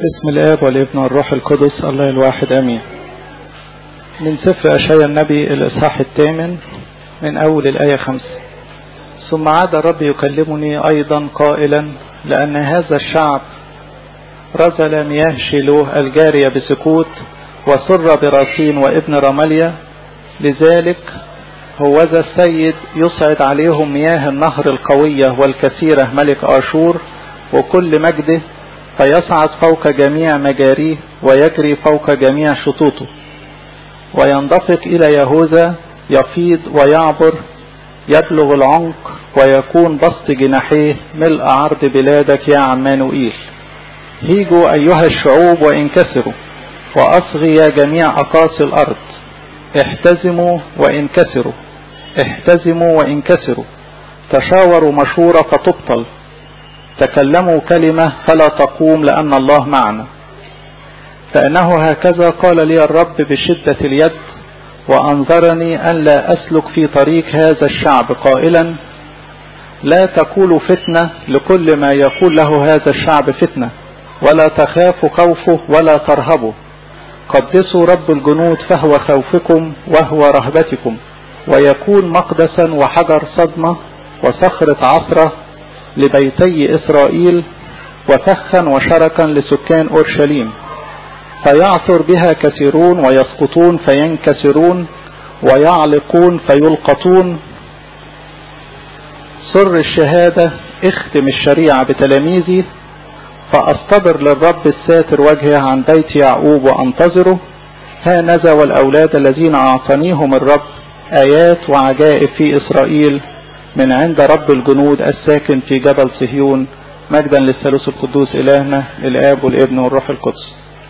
بسم الآب والابن والروح القدس الله الواحد أمين من سفر أشعيا النبي الإصحاح الثامن من أول الآية خمسة ثم عاد الرب يكلمني أيضا قائلا لأن هذا الشعب رزل مياه شيلوه الجارية بسكوت وسر براسين وابن رماليا لذلك هوذا السيد يصعد عليهم مياه النهر القوية والكثيرة ملك آشور وكل مجده فيصعد فوق جميع مجاريه ويجري فوق جميع شطوطه ويندفق إلى يهوذا يفيض ويعبر يبلغ العمق ويكون بسط جناحيه ملء عرض بلادك يا عمانوئيل هيجوا أيها الشعوب وانكسروا وأصغي يا جميع أقاصي الأرض احتزموا وانكسروا احتزموا وانكسروا تشاوروا مشورة فتبطل تكلموا كلمة فلا تقوم لأن الله معنا فإنه هكذا قال لي الرب بشدة اليد وأنظرني أن لا أسلك في طريق هذا الشعب قائلا لا تقولوا فتنة لكل ما يقول له هذا الشعب فتنة ولا تخافوا خوفه ولا ترهبوا قدسوا رب الجنود فهو خوفكم وهو رهبتكم ويكون مقدسا وحجر صدمة وصخرة عصرة لبيتي إسرائيل وفخا وشركا لسكان أورشليم فيعثر بها كثيرون ويسقطون فينكسرون ويعلقون فيلقطون سر الشهادة اختم الشريعة بتلاميذي فأصطبر للرب الساتر وجهه عن بيت يعقوب وأنتظره هانذا والأولاد الذين أعطانيهم الرب آيات وعجائب في إسرائيل من عند رب الجنود الساكن في جبل صهيون مجدا للثالوث القدوس إلهنا الآب والابن والروح القدس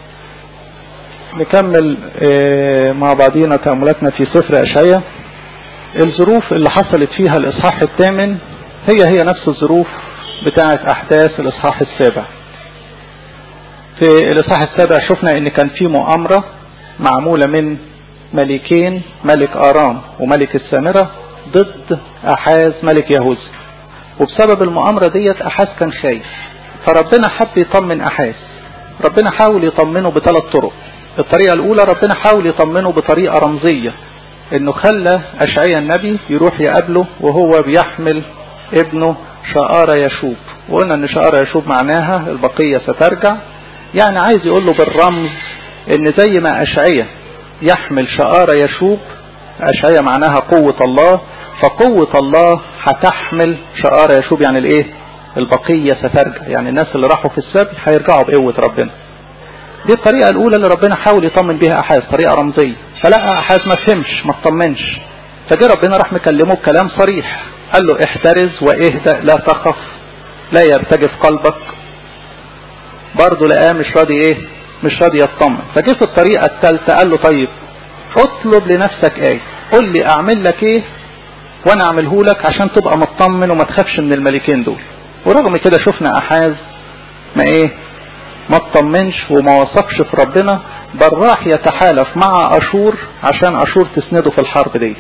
نكمل مع بعضينا تأملاتنا في سفر أشعية الظروف اللي حصلت فيها الإصحاح الثامن هي هي نفس الظروف بتاعة أحداث الإصحاح السابع في الإصحاح السابع شفنا إن كان في مؤامرة معمولة من ملكين ملك آرام وملك السامرة ضد أحاز ملك يهوذا وبسبب المؤامرة ديت أحاز كان خايف فربنا حب يطمن أحاز ربنا حاول يطمنه بثلاث طرق الطريقة الأولى ربنا حاول يطمنه بطريقة رمزية إنه خلى أشعيا النبي يروح يقابله وهو بيحمل ابنه شقارة يشوب وقلنا إن شقارة يشوب معناها البقية سترجع يعني عايز يقول له بالرمز إن زي ما أشعيا يحمل شقارة يشوب أشعيا معناها قوة الله فقوة الله هتحمل شقارة يشوب يعني الايه البقية سترجع يعني الناس اللي راحوا في السبت هيرجعوا بقوة ربنا دي الطريقة الأولى اللي ربنا حاول يطمن بها أحاز طريقة رمزية فلقى أحاز ما فهمش ما اطمنش فجه ربنا راح مكلمه بكلام صريح قال له احترز واهدأ لا تخف لا يرتجف قلبك برضه لقاه مش راضي ايه مش راضي يطمن فجه في الطريقة الثالثة قال له طيب اطلب لنفسك ايه قل لي اعمل لك ايه وانا اعمله لك عشان تبقى مطمن وما تخافش من الملكين دول ورغم كده شفنا احاز ما ايه ما اطمنش وما وثقش في ربنا بل راح يتحالف مع اشور عشان اشور تسنده في الحرب ديت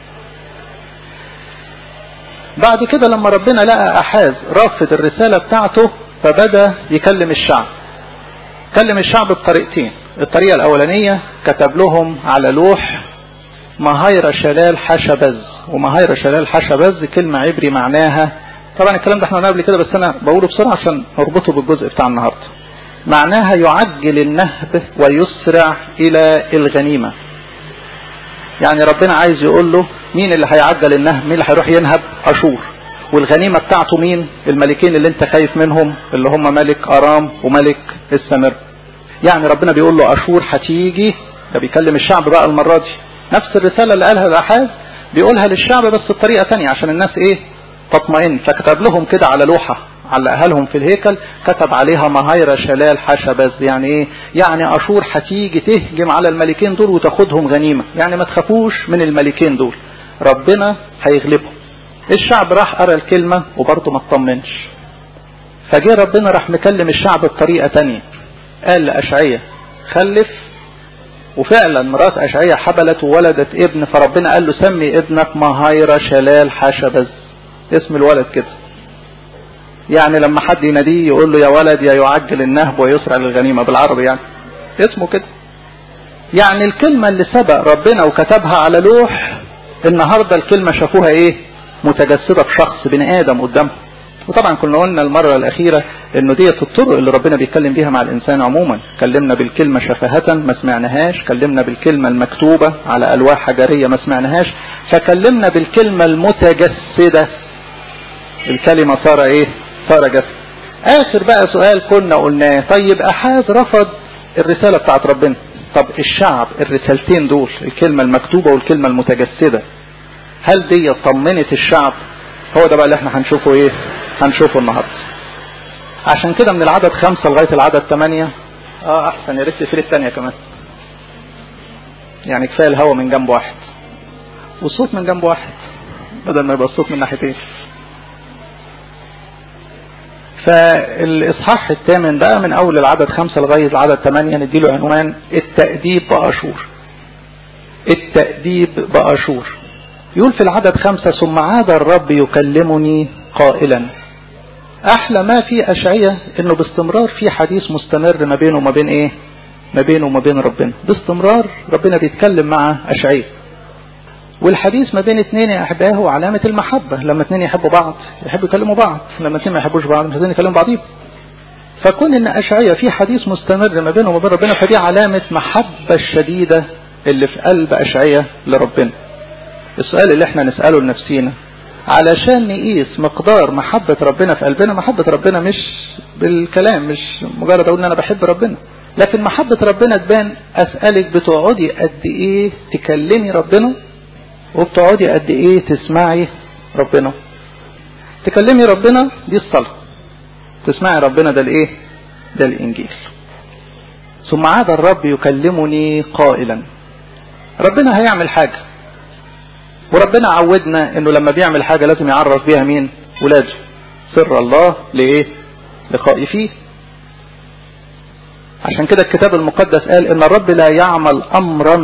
بعد كده لما ربنا لقى احاز رافض الرسالة بتاعته فبدأ يكلم الشعب كلم الشعب بطريقتين الطريقة الاولانية كتب لهم على لوح مهايرة شلال حشبز ومهايرة شلال حشبز كلمة عبري معناها طبعا الكلام ده احنا قلنا قبل كده بس انا بقوله بسرعة عشان نربطه بالجزء بتاع النهاردة معناها يعجل النهب ويسرع الى الغنيمة يعني ربنا عايز يقول له مين اللي هيعجل النهب مين اللي هيروح ينهب اشور والغنيمة بتاعته مين الملكين اللي انت خايف منهم اللي هم ملك ارام وملك السمر يعني ربنا بيقول له اشور هتيجي ده بيكلم الشعب بقى المرة دي نفس الرسالة اللي قالها الأحاز بيقولها للشعب بس بطريقة تانية عشان الناس ايه تطمئن فكتب لهم كده على لوحة علقها لهم في الهيكل كتب عليها مهايرة شلال حشبز يعني ايه يعني اشور هتيجي تهجم على الملكين دول وتاخدهم غنيمة يعني ما تخافوش من الملكين دول ربنا هيغلبهم الشعب راح قرا الكلمة وبرضه ما اطمنش فجه ربنا راح مكلم الشعب بطريقة تانية قال لأشعية خلف وفعلا مرات أشعية حبلت وولدت ابن فربنا قال له سمي ابنك مهايرة شلال حشبز اسم الولد كده يعني لما حد يناديه يقول له يا ولد يا يعجل النهب ويسرع للغنيمة بالعربي يعني اسمه كده يعني الكلمة اللي سبق ربنا وكتبها على لوح النهاردة الكلمة شافوها ايه متجسدة في شخص بني ادم قدامهم وطبعا كنا قلنا المرة الأخيرة إنه ديت الطرق اللي ربنا بيتكلم بيها مع الإنسان عموما كلمنا بالكلمة شفهة ما سمعناهاش كلمنا بالكلمة المكتوبة على ألواح حجرية ما سمعناهاش فكلمنا بالكلمة المتجسدة الكلمة صار إيه صار جسد آخر بقى سؤال كنا قلناه طيب أحاز رفض الرسالة بتاعت ربنا طب الشعب الرسالتين دول الكلمة المكتوبة والكلمة المتجسدة هل دي طمنت الشعب هو ده بقى اللي احنا هنشوفه ايه هنشوفه النهاردة عشان كده من العدد خمسة لغاية العدد ثمانية اه احسن يا ريت تقفل الثانية كمان يعني كفاية الهوا من جنب واحد والصوت من جنب واحد بدل ما يبقى الصوت من ناحيتين فالاصحاح الثامن بقى من اول العدد خمسة لغاية العدد ثمانية نديله عنوان التأديب بأشور التأديب بأشور يقول في العدد خمسة ثم عاد الرب يكلمني قائلا احلى ما في اشعية انه باستمرار في حديث مستمر ما بينه وما بين ايه ما بينه وما بين ربنا باستمرار ربنا بيتكلم مع اشعية والحديث ما بين اثنين يا احبائي هو علامة المحبة لما اثنين يحبوا بعض يحبوا يكلموا بعض لما اثنين ما يحبوش بعض مش عايزين يكلموا بعضهم فكون ان اشعية في حديث مستمر ما بينه وما بين ربنا فدي علامة محبة الشديدة اللي في قلب اشعية لربنا السؤال اللي احنا نسأله لنفسينا علشان نقيس مقدار محبة ربنا في قلبنا محبة ربنا مش بالكلام مش مجرد اقول ان انا بحب ربنا لكن محبة ربنا تبان اسألك بتقعدي قد ايه تكلمي ربنا وبتقعدي قد ايه تسمعي ربنا تكلمي ربنا دي الصلاة تسمعي ربنا ده الايه ده الانجيل ثم عاد الرب يكلمني قائلا ربنا هيعمل حاجة وربنا عودنا انه لما بيعمل حاجة لازم يعرف بيها مين ولاده سر الله لايه لخائفيه عشان كده الكتاب المقدس قال ان الرب لا يعمل امرا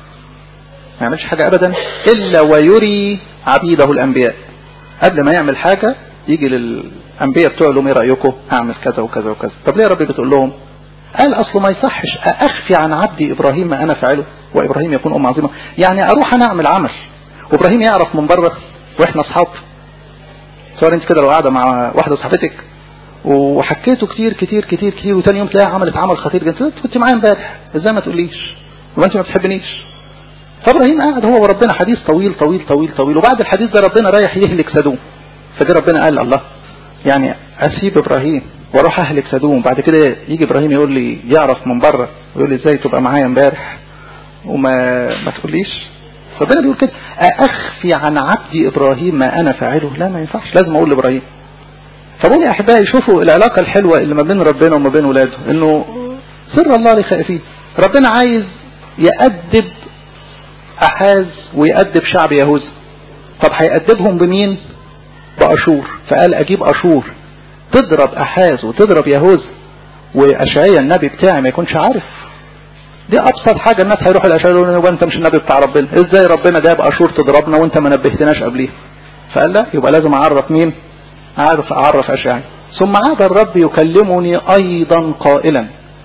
ما يعملش حاجة ابدا الا ويري عبيده الانبياء قبل ما يعمل حاجة يجي للانبياء بتوع لهم ايه رايكم اعمل كذا وكذا وكذا طب ليه يا رب بتقول لهم قال اصله ما يصحش اخفي عن عبدي ابراهيم ما انا فعله وابراهيم يكون ام عظيمه يعني اروح انا اعمل عمل وابراهيم يعرف من بره واحنا اصحاب صار انت كده لو قاعده مع واحده صاحبتك وحكيته كتير كتير كتير كتير وتاني يوم تلاقيها عملت عمل خطير جدا انت كنت معايا امبارح ازاي ما تقوليش وانت ما بتحبنيش فابراهيم قاعد هو وربنا حديث طويل طويل طويل طويل وبعد الحديث ده ربنا رايح يهلك سدوم فجاء ربنا قال الله يعني اسيب ابراهيم واروح اهلك سدوم بعد كده يجي ابراهيم يقول لي يعرف من بره ويقول لي ازاي تبقى معايا امبارح وما ما تقوليش ربنا بيقول كده أخفي عن عبدي إبراهيم ما أنا فاعله لا ما ينفعش لازم أقول لإبراهيم فبقول يا أحبائي شوفوا العلاقة الحلوة اللي ما بين ربنا وما بين ولاده إنه سر الله لخائفين ربنا عايز يأدب أحاز ويأدب شعب يهوذا طب هيأدبهم بمين بأشور فقال أجيب أشور تضرب أحاز وتضرب يهوذا وأشعيا النبي بتاعي ما يكونش عارف دي ابسط حاجة الناس هيروحوا الاشعار يقولوا وانت مش النبي بتاع ربنا ازاي ربنا جاب اشور تضربنا وانت ما نبهتناش قبليه فقال لا يبقى لازم اعرف مين اعرف اعرف اشعيا ثم عاد الرب يكلمني ايضا قائلا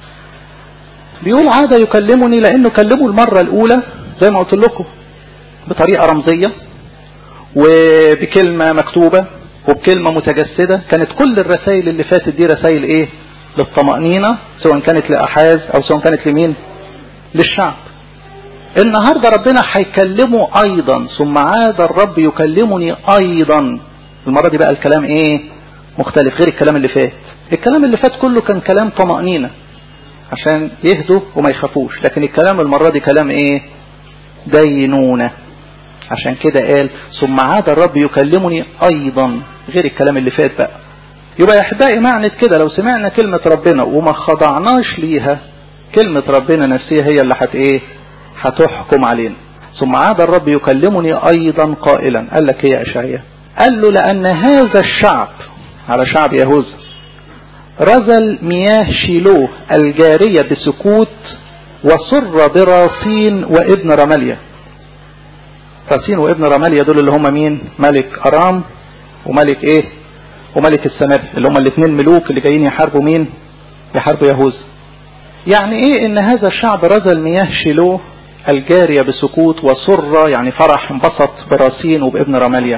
بيقول عاد يكلمني لانه كلمه المرة الاولى زي ما قلت لكم بطريقة رمزية وبكلمة مكتوبة وبكلمة متجسدة كانت كل الرسائل اللي فاتت دي رسائل ايه للطمأنينة سواء كانت لأحاز او سواء كانت لمين للشعب النهاردة ربنا هيكلمه ايضا ثم عاد الرب يكلمني ايضا المرة دي بقى الكلام ايه مختلف غير الكلام اللي فات الكلام اللي فات كله كان كلام طمأنينة عشان يهدوا وما يخافوش لكن الكلام المرة دي كلام ايه دينونة عشان كده قال ثم عاد الرب يكلمني ايضا غير الكلام اللي فات بقى يبقى يا احبائي معنى كده لو سمعنا كلمة ربنا وما خضعناش ليها كلمة ربنا نفسها هي اللي هت ايه هتحكم علينا ثم عاد الرب يكلمني ايضا قائلا قال لك ايه يا اشعياء قال له لان هذا الشعب على شعب يهوذا رزل مياه شيلوه الجارية بسكوت وسر براسين وابن رماليا راسين وابن رماليا دول اللي هم مين ملك ارام وملك ايه وملك السماء اللي هم الاثنين ملوك اللي جايين يحاربوا مين يحاربوا يهوذا يعني ايه ان هذا الشعب رزل مياه شيلوه الجارية بسكوت وسرة يعني فرح انبسط براسين وبابن رماليا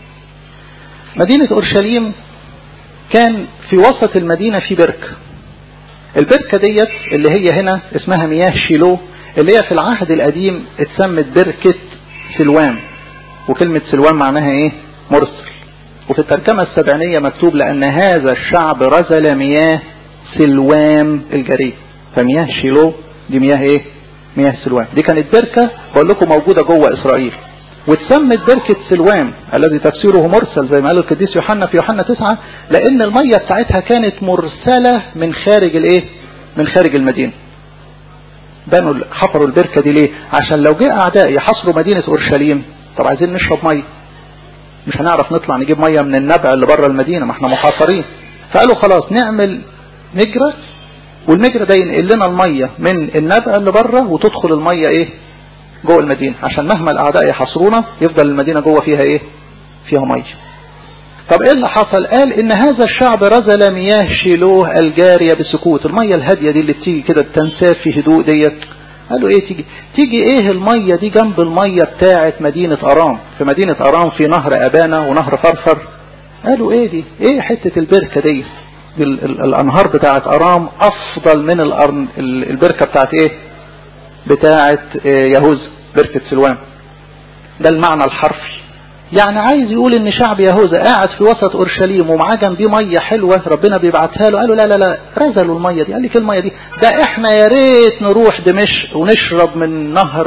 مدينة اورشليم كان في وسط المدينة في بركة البركة ديت اللي هي هنا اسمها مياه شيلو اللي هي في العهد القديم اتسمت بركة سلوان وكلمة سلوان معناها ايه مرسل وفي الترجمة السبعينية مكتوب لأن هذا الشعب رزل مياه سلوان الجري فمياه شيلو دي مياه ايه مياه سلوان دي كانت بركة بقول لكم موجودة جوه إسرائيل واتسمت بركة سلوان الذي تفسيره مرسل زي ما قال القديس يوحنا في يوحنا تسعة لأن المية بتاعتها كانت مرسلة من خارج الايه من خارج المدينة بنوا حفروا البركة دي ليه عشان لو جه أعداء يحصروا مدينة أورشليم طب عايزين نشرب مية مش هنعرف نطلع نجيب مية من النبع اللي بره المدينة ما احنا محاصرين فقالوا خلاص نعمل مجرى والمجرى ده ينقل لنا المية من النبع اللي بره وتدخل المية ايه جوه المدينة عشان مهما الأعداء يحصرونا يفضل المدينة جوه فيها ايه فيها مية طب ايه اللي حصل قال ان هذا الشعب رزل مياه شيلوه الجارية بسكوت المية الهادية دي اللي بتيجي كده بتنساب في هدوء ديت قالوا ايه تيجي تيجي ايه المية دي جنب المية بتاعة مدينة ارام في مدينة ارام في نهر ابانا ونهر فرفر قالوا ايه دي ايه حتة البركة دي الانهار بتاعة ارام افضل من البركة بتاعة ايه بتاعة يهوذا بركة سلوان ده المعنى الحرفي يعني عايز يقول ان شعب يهوذا قاعد في وسط اورشليم ومعاه جنبيه ميه حلوه ربنا بيبعتها له قالوا لا لا لا رزلوا الميه دي قال لك الميه دي ده احنا يا ريت نروح دمشق ونشرب من نهر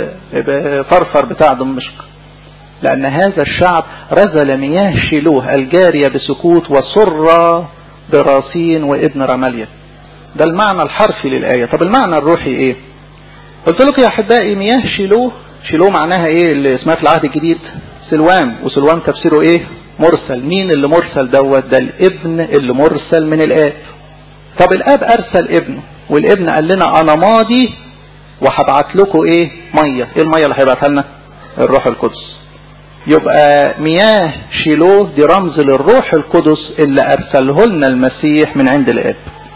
فرفر بتاع دمشق لان هذا الشعب رزل مياه شيلوه الجاريه بسكوت وسر براسين وابن رماليا ده المعنى الحرفي للايه طب المعنى الروحي ايه قلت لكم يا احبائي مياه شيلوه شيلوه معناها ايه اللي اسمها في العهد الجديد سلوان وسلوان تفسيره ايه مرسل مين اللي مرسل دوت ده الابن اللي مرسل من الاب طب الاب ارسل ابنه والابن قال لنا انا ماضي وهبعت لكم ايه ميه ايه الميه اللي هيبعتها لنا الروح القدس يبقى مياه شيلوه دي رمز للروح القدس اللي ارسله لنا المسيح من عند الاب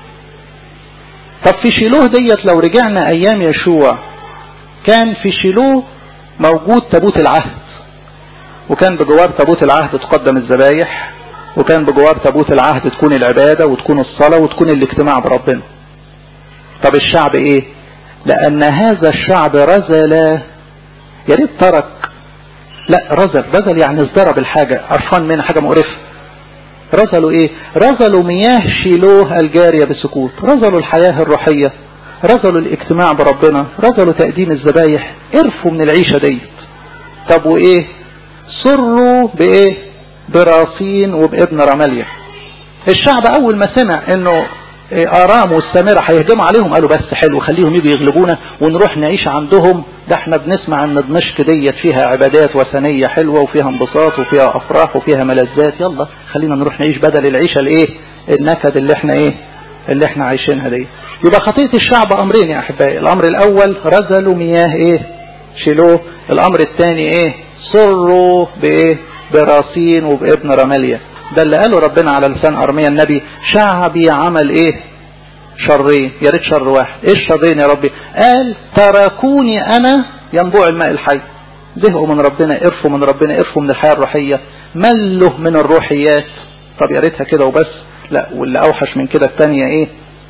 طب في شيلوه ديت لو رجعنا ايام يشوع كان في شيلوه موجود تابوت العهد وكان بجوار تابوت العهد تقدم الذبايح وكان بجوار تابوت العهد تكون العبادة وتكون الصلاة وتكون الاجتماع بربنا طب الشعب ايه لان هذا الشعب رزل يا ريت ترك لا رزل رزل يعني ازدرب الحاجة قرفان منها حاجة مقرفة رزلوا ايه رزلوا مياه شيلوه الجارية بسكوت رزلوا الحياة الروحية رزلوا الاجتماع بربنا رزلوا تقديم الذبايح قرفوا من العيشة ديت طب وايه سروا بايه براسين وبابن رماليا الشعب اول ما سمع انه ارام والسامرة هيهجموا عليهم قالوا بس حلو خليهم يجوا يغلبونا ونروح نعيش عندهم ده احنا بنسمع ان دمشق ديت فيها عبادات وثنية حلوة وفيها انبساط وفيها افراح وفيها ملذات يلا خلينا نروح نعيش بدل العيشة الايه النكد اللي احنا ايه اللي احنا عايشينها دي يبقى خطية الشعب امرين يا احبائي الامر الاول رزلوا مياه ايه شيلوه الامر الثاني ايه سروا بايه براسين وبابن رماليا ده اللي قاله ربنا على لسان ارميا النبي شعبي عمل ايه شرين يا ريت شر واحد ايه الشرين يا ربي قال تركوني انا ينبوع الماء الحي زهقوا من ربنا قرفوا من ربنا قرفوا من الحياة الروحية ملوا من الروحيات طب يا ريتها كده وبس لا واللي اوحش من كده الثانية ايه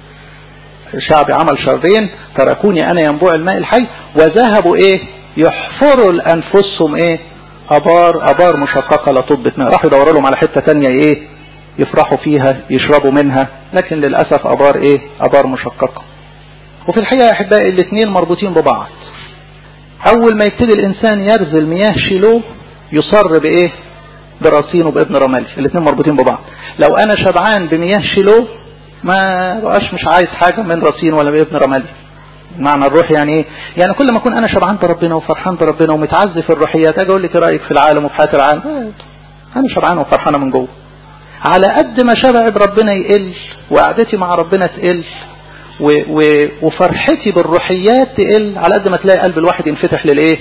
شعبي عمل شرين تركوني انا ينبوع الماء الحي وذهبوا ايه يحفروا لانفسهم ايه ابار ابار مشققه لا تضبط ماء راحوا يدوروا لهم على حته ثانيه ايه يفرحوا فيها يشربوا منها لكن للاسف ابار ايه ابار مشققه وفي الحقيقه يا احبائي الاثنين مربوطين ببعض اول ما يبتدي الانسان يرزل مياه شيلوه يصر بايه براسين وبابن رمالي الاثنين مربوطين ببعض لو انا شبعان بمياه شيلوه ما بقاش مش عايز حاجه من راسين ولا بابن رمالي المعنى الروحي يعني ايه يعني كل ما اكون انا شبعان بربنا وفرحان بربنا ومتعزي في الروحيات اجي اقول لك ايه رايك في العالم وفي حياه العالم انا شبعان وفرحانه من جوه على قد ما شبعي بربنا يقل وقعدتي مع ربنا تقل و و وفرحتي بالروحيات تقل على قد ما تلاقي قلب الواحد ينفتح للايه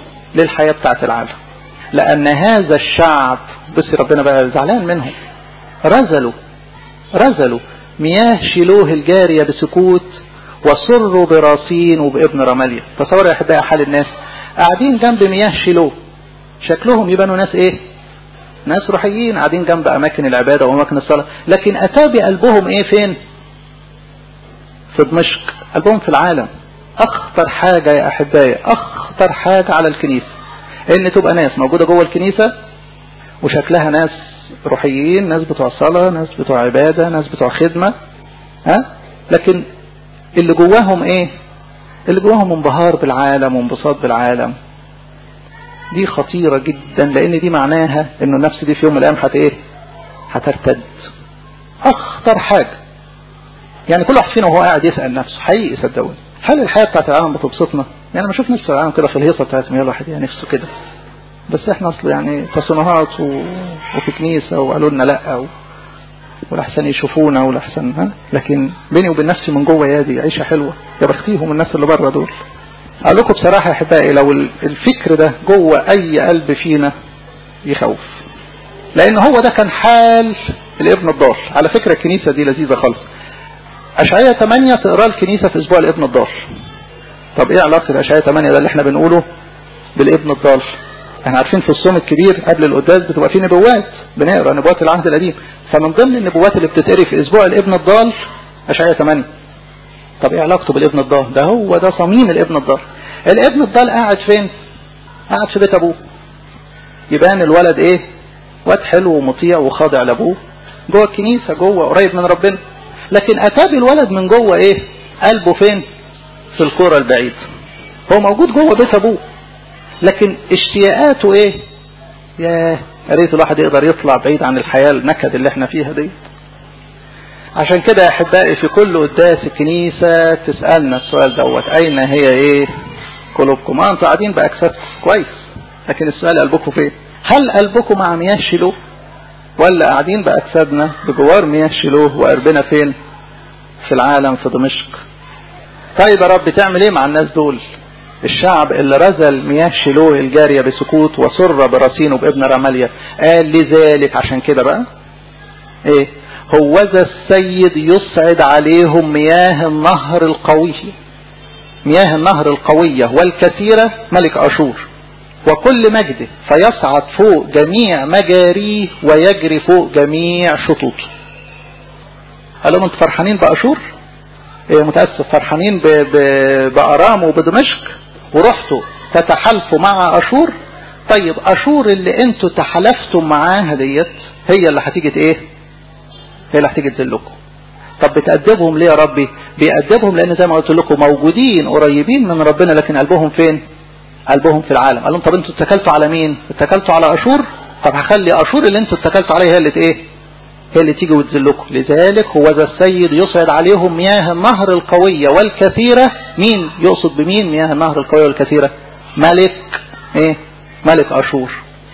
للحياه بتاعه العالم لان هذا الشعب بصي ربنا بقى زعلان منهم رزلوا رزلوا مياه شيلوه الجارية بسكوت وسروا براسين وبابن رماليا تصور يا احبائي حال الناس قاعدين جنب مياه شيلوه شكلهم يبانوا ناس ايه ناس روحيين قاعدين جنب اماكن العبادة واماكن الصلاة لكن اتى بقلبهم ايه فين في دمشق قلبهم في العالم اخطر حاجة يا احبائي اخطر حاجة على الكنيسة ان تبقى ناس موجودة جوه الكنيسة وشكلها ناس روحيين ناس بتوع صلاة ناس بتوع عبادة ناس بتوع خدمة ها لكن اللي جواهم ايه اللي جواهم انبهار بالعالم وانبساط بالعالم دي خطيرة جدا لان دي معناها انه النفس دي في يوم من الايام هت ايه هترتد اخطر حاجة يعني كل واحد فينا وهو قاعد يسأل نفسه حقيقي صدقوني هل الحياة بتاعت العالم بتبسطنا يعني ما اشوف نفس العالم كده في الهيصة بتاعتهم يلا واحد يعني نفسه كده بس احنا اصل يعني تصنيعات و... وفي كنيسة وقالوا لنا لا و... والأحسن يشوفونا والأحسن ها لكن بيني وبين نفسي من جوه يا دي عيشة حلوة يا بختيهم الناس اللي بره دول أقول لكم بصراحة يا أحبائي لو الفكر ده جوه أي قلب فينا يخوف لأن هو ده كان حال الابن الضال على فكرة الكنيسة دي لذيذة خالص أشعية 8 تقرأ الكنيسة في أسبوع الابن الضال طب إيه علاقة أشعية 8 ده اللي احنا بنقوله بالابن الضال احنا عارفين في الصوم الكبير قبل القداس بتبقى فيه نبوات بنقرا نبوات العهد القديم فمن ضمن النبوات اللي بتتقري في اسبوع الابن الضال اشعياء 8 طب ايه علاقته بالابن الضال ده هو ده صميم الابن الضال الابن الضال قاعد فين قاعد في بيت ابوه يبان الولد ايه واد حلو ومطيع وخاضع لابوه جوه الكنيسه جوه قريب من ربنا لكن اتى الولد من جوه ايه قلبه فين في الكوره البعيد هو موجود جوه بيت ابوه لكن اشتياقاته ايه يا ريت الواحد يقدر يطلع بعيد عن الحياة النكد اللي احنا فيها دي عشان كده يا احبائي في كل قداس الكنيسة تسألنا السؤال دوت اين هي ايه قلوبكم ما انتوا قاعدين باكساتكم كويس لكن السؤال قلبكم فين هل قلبكم مع مياه شيلوه ولا قاعدين باجسادنا بجوار مياه شيلوه وقربنا فين في العالم في دمشق طيب يا رب تعمل ايه مع الناس دول الشعب اللي رزل مياه شيلوه الجارية بسكوت وسر براسينه بابن رماليا قال لذلك عشان كده بقى ايه هوذا السيد يصعد عليهم مياه النهر القوية مياه النهر القوية والكثيرة ملك أشور وكل مجده فيصعد فوق جميع مجاريه ويجري فوق جميع شطوطه قال لهم انتوا فرحانين بأشور ايه متأسف فرحانين بأرام وبدمشق ورحتوا تتحالفوا مع أشور طيب أشور اللي انتوا تحالفتم معاها ديت هي اللي هتيجي ايه هي اللي هتيجي تذلكم طب بتأدبهم ليه يا ربي بيأدبهم لان زي ما قلت لكم موجودين قريبين من ربنا لكن قلبهم فين قلبهم في العالم قال لهم طب انتوا اتكلتوا على مين اتكلتوا على أشور طب هخلي أشور اللي انتوا اتكلتوا عليها هي اللي ايه هي اللي تيجي وتذلكم لذلك هو ذا السيد يصعد عليهم مياه النهر القوية والكثيرة مين يقصد بمين مياه النهر القوية والكثيرة ملك ايه ملك أشور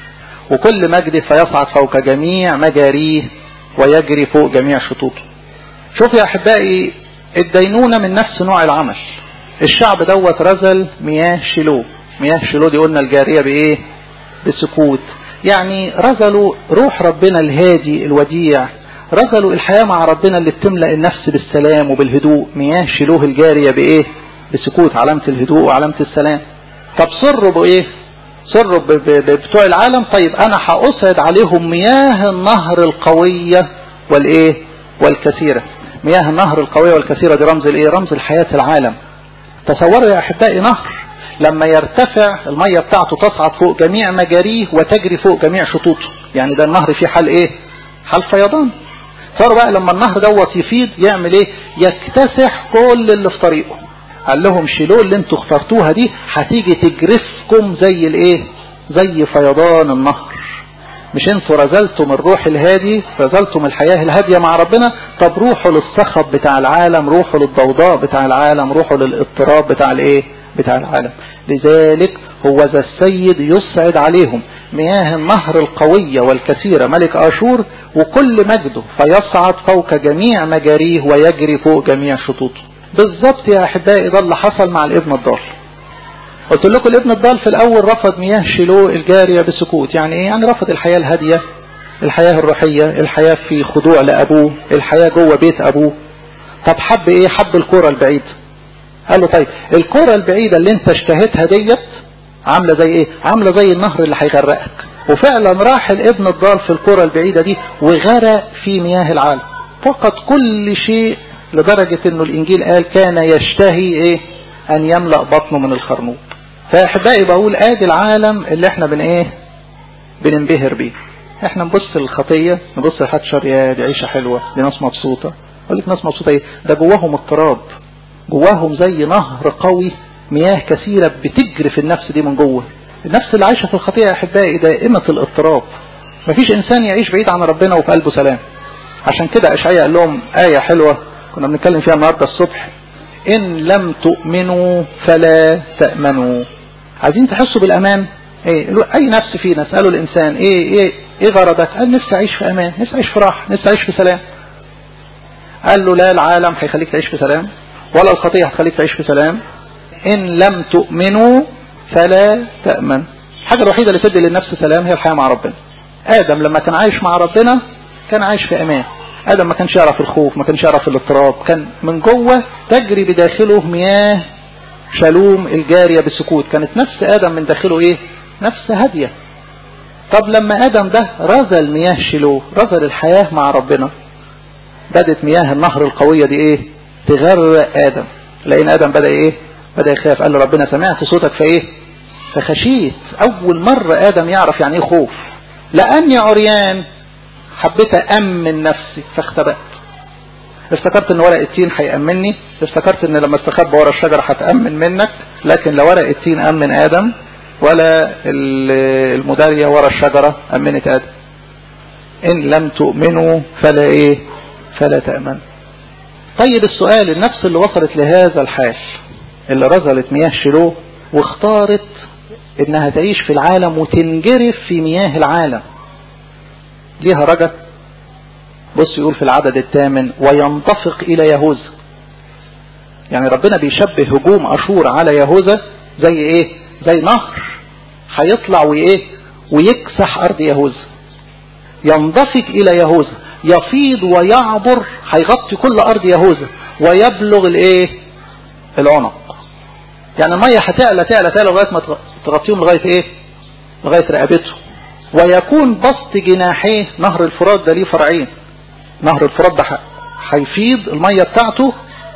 وكل مجد فيصعد فوق جميع مجاريه ويجري فوق جميع شطوطه شوف يا أحبائي الدينونة من نفس نوع العمل الشعب دوت رزل مياه شيلو مياه شيلو دي قلنا الجارية بإيه بسكوت يعني رزلوا روح ربنا الهادي الوديع رزلوا الحياة مع ربنا اللي بتملأ النفس بالسلام وبالهدوء مياه شيلوه الجارية بإيه بسكوت علامة الهدوء وعلامة السلام طب سروا بإيه سروا بتوع العالم طيب أنا هأصعد عليهم مياه النهر القوية والإيه والكثيرة مياه النهر القوية والكثيرة دي رمز الإيه رمز الحياة العالم تصوروا يا أحبائي نهر لما يرتفع المية بتاعته تصعد فوق جميع مجاريه وتجري فوق جميع شطوطه يعني ده النهر فيه حال ايه حال فيضان صار بقى لما النهر دوت يفيض يعمل ايه يكتسح كل اللي في طريقه قال لهم شيلوه اللي انتوا اخترتوها دي هتيجي تجرفكم زي الايه زي فيضان النهر مش انتوا رزلتم الروح الهادي رزلتم الحياة الهادية مع ربنا طب روحوا للصخب بتاع العالم روحوا للضوضاء بتاع العالم روحوا للاضطراب بتاع الايه بتاع العالم لذلك هو ذا السيد يصعد عليهم مياه النهر القوية والكثيرة ملك أشور وكل مجده فيصعد فوق جميع مجاريه ويجري فوق جميع شطوطه بالضبط يا أحبائي ده اللي حصل مع الابن الضال قلت لكم الابن الضال في الأول رفض مياه شيلو الجارية بسكوت يعني ايه يعني رفض الحياة الهادية الحياة الروحية الحياة في خضوع لأبوه الحياة جوه بيت أبوه طب حب ايه حب الكرة البعيدة قال له طيب الكرة البعيدة اللي انت اشتهيتها ديت عاملة زي ايه عاملة زي النهر اللي هيغرقك وفعلا راح الابن الضال في الكرة البعيدة دي وغرق في مياه العالم فقد كل شيء لدرجة انه الانجيل قال كان يشتهي ايه ان يملأ بطنه من الخرنوب فاحبائي بقول ادي العالم اللي احنا بن ايه بننبهر بيه احنا نبص للخطية نبص لحتشر يا دي عيشة حلوة دي ناس مبسوطة اقول لك ناس مبسوطة ايه ده جواهم اضطراب جواهم زي نهر قوي مياه كثيرة بتجري في النفس دي من جوه النفس اللي عايشة في الخطيئة يا احبائي دائمة الاضطراب مفيش انسان يعيش بعيد عن ربنا وفي قلبه سلام عشان كده اشعياء قال لهم آية حلوة كنا بنتكلم فيها النهاردة الصبح ان لم تؤمنوا فلا تأمنوا عايزين تحسوا بالامان ايه اي نفس فينا اسألوا الانسان ايه ايه ايه غرضك قال نفسي اعيش في امان نفسي اعيش في راحة نفسي اعيش في سلام قال له لا العالم هيخليك تعيش في سلام ولا الخطية هتخليك تعيش في سلام ان لم تؤمنوا فلا تأمن الحاجة الوحيدة اللي تدي للنفس سلام هي الحياة مع ربنا آدم لما كان عايش مع ربنا كان عايش في أمان آدم ما كانش يعرف الخوف ما كانش يعرف الاضطراب كان من جوه تجري بداخله مياه شلوم الجارية بالسكوت كانت نفس آدم من داخله ايه نفس هادية طب لما آدم ده رزل مياه شلو رزل الحياة مع ربنا بدت مياه النهر القوية دي ايه تغرق آدم لأن آدم بدأ ايه بدأ يخاف قال له ربنا سمعت صوتك في ايه فخشيت اول مرة ادم يعرف يعني ايه خوف لاني عريان حبيت امن نفسي فاختبأت افتكرت ان ورق التين هيأمني افتكرت ان لما استخبى ورا الشجرة هتأمن منك لكن لا ورق التين امن ادم ولا المدارية ورا الشجرة امنت ادم ان لم تؤمنوا فلا ايه فلا تأمن طيب السؤال النفس اللي وصلت لهذا الحال اللي رزلت مياه شلو واختارت انها تعيش في العالم وتنجرف في مياه العالم ليها رجا بص يقول في العدد الثامن وينطفق الى يهوذا يعني ربنا بيشبه هجوم اشور على يهوذا زي ايه زي نهر هيطلع وايه ويكسح ارض يهوذا ينضفق الى يهوذا يفيض ويعبر هيغطي كل ارض يهوذا ويبلغ الايه العنق يعني المية هتعلى تعلى تعلى لغاية ما تغطيهم لغاية ايه لغاية رقبته ويكون بسط جناحيه نهر الفرات ده ليه فرعين نهر الفرات ده هيفيض المية بتاعته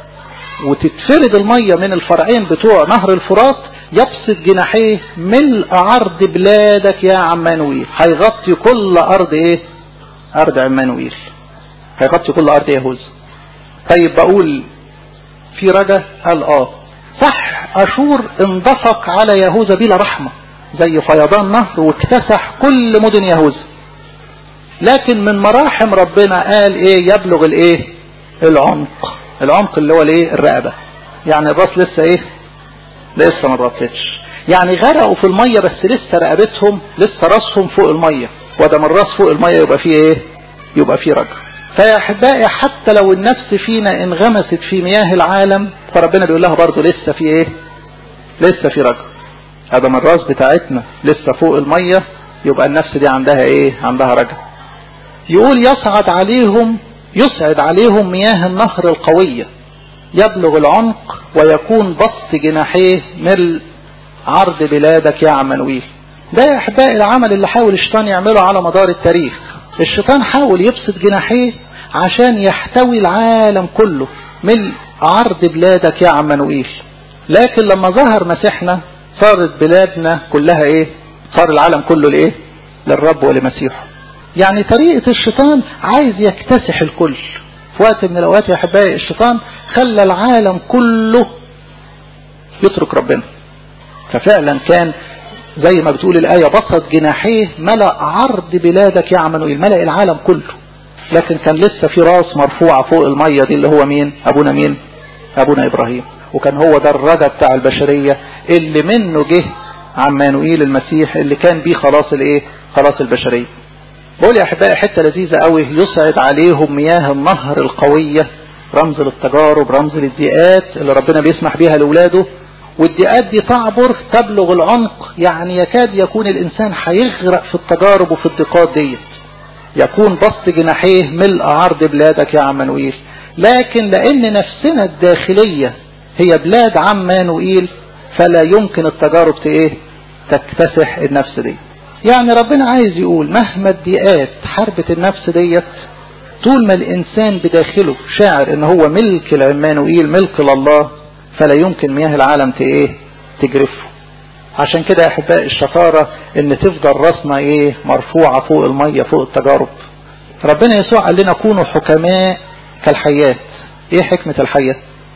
وتتفرد المية من الفرعين بتوع نهر الفرات يبسط جناحيه ملء عرض بلادك يا عمانويل هيغطي كل ارض ايه ارض عمانويل هيغطي كل ارض يهوذا طيب بقول في رجا قال اه صح اشور اندفق على يهوذا بلا رحمة زي فيضان نهر واكتسح كل مدن يهوذا لكن من مراحم ربنا قال ايه يبلغ الايه العمق العمق اللي هو الايه الرقبة يعني الراس لسه ايه لسه ما ربطتش يعني غرقوا في المية بس لسه رقبتهم لسه راسهم فوق المية ودم الراس فوق المية يبقى فيه ايه يبقى فيه رجع فيا احبائي حتى لو النفس فينا انغمست في مياه العالم فربنا بيقول لها برضه لسه في ايه لسه في رجع ادم الراس بتاعتنا لسه فوق المية يبقى النفس دي عندها ايه عندها رجع يقول يصعد عليهم يصعد عليهم مياه النهر القوية يبلغ العمق ويكون بسط جناحيه مل عرض بلادك يا عمانويل ده يا احبائي العمل اللي حاول الشيطان يعمله على مدار التاريخ الشيطان حاول يبسط جناحيه عشان يحتوي العالم كله ملء عرض بلادك يا عمانوئيل لكن لما ظهر مسيحنا صارت بلادنا كلها ايه صار العالم كله لايه للرب ولمسيحه يعني طريقة الشيطان عايز يكتسح الكل في وقت من الاوقات يا احبائي الشيطان خلى العالم كله يترك ربنا ففعلا كان زي ما بتقول الآية بسط جناحيه ملأ عرض بلادك يا عمانوئيل ملأ العالم كله لكن كان لسه في راس مرفوعة فوق المية دي اللي هو مين أبونا مين أبونا إبراهيم وكان هو ده الرجا بتاع البشرية اللي منه جه عمانوئيل المسيح اللي كان بيه خلاص الايه خلاص البشرية بقول يا أحبائي حتة لذيذة قوي يسعد عليهم مياه النهر القوية رمز للتجارب رمز للضيقات اللي ربنا بيسمح بيها لأولاده والضيقات دي تعبر تبلغ العمق يعني يكاد يكون الإنسان هيغرق في التجارب وفي الضيقات ديت يكون بسط جناحيه ملء عرض بلادك يا عمانوئيل لكن لأن نفسنا الداخلية هي بلاد عمانوئيل فلا يمكن التجارب ايه تكتسح النفس دي يعني ربنا عايز يقول مهما الضيقات حربت النفس ديت طول ما الإنسان بداخله شاعر ان هو ملك العمانوئيل ملك لله فلا يمكن مياه العالم ايه تجرفه عشان كده يا احبائي الشطارة ان تفضل راسنا ايه مرفوعة فوق المية فوق التجارب ربنا يسوع قال لنا كونوا حكماء كالحيات ايه حكمة الحية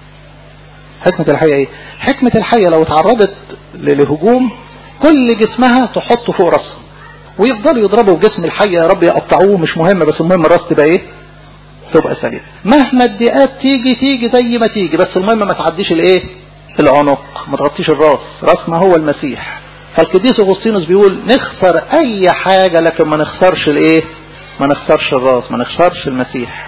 حكمة الحية ايه حكمة الحية لو اتعرضت لهجوم كل جسمها تحطه فوق راسها ويفضلوا يضربوا في جسم الحية يا رب يقطعوه مش مهم بس المهم الراس تبقى ايه تبقى سليم مهما الدقات تيجي تيجي زي ما تيجي بس المهم ما تعديش الايه العنق ما تغطيش الراس راسنا هو المسيح فالقديس اغسطينوس بيقول نخسر اي حاجة لكن ما نخسرش الايه ما نخسرش الراس ما نخسرش المسيح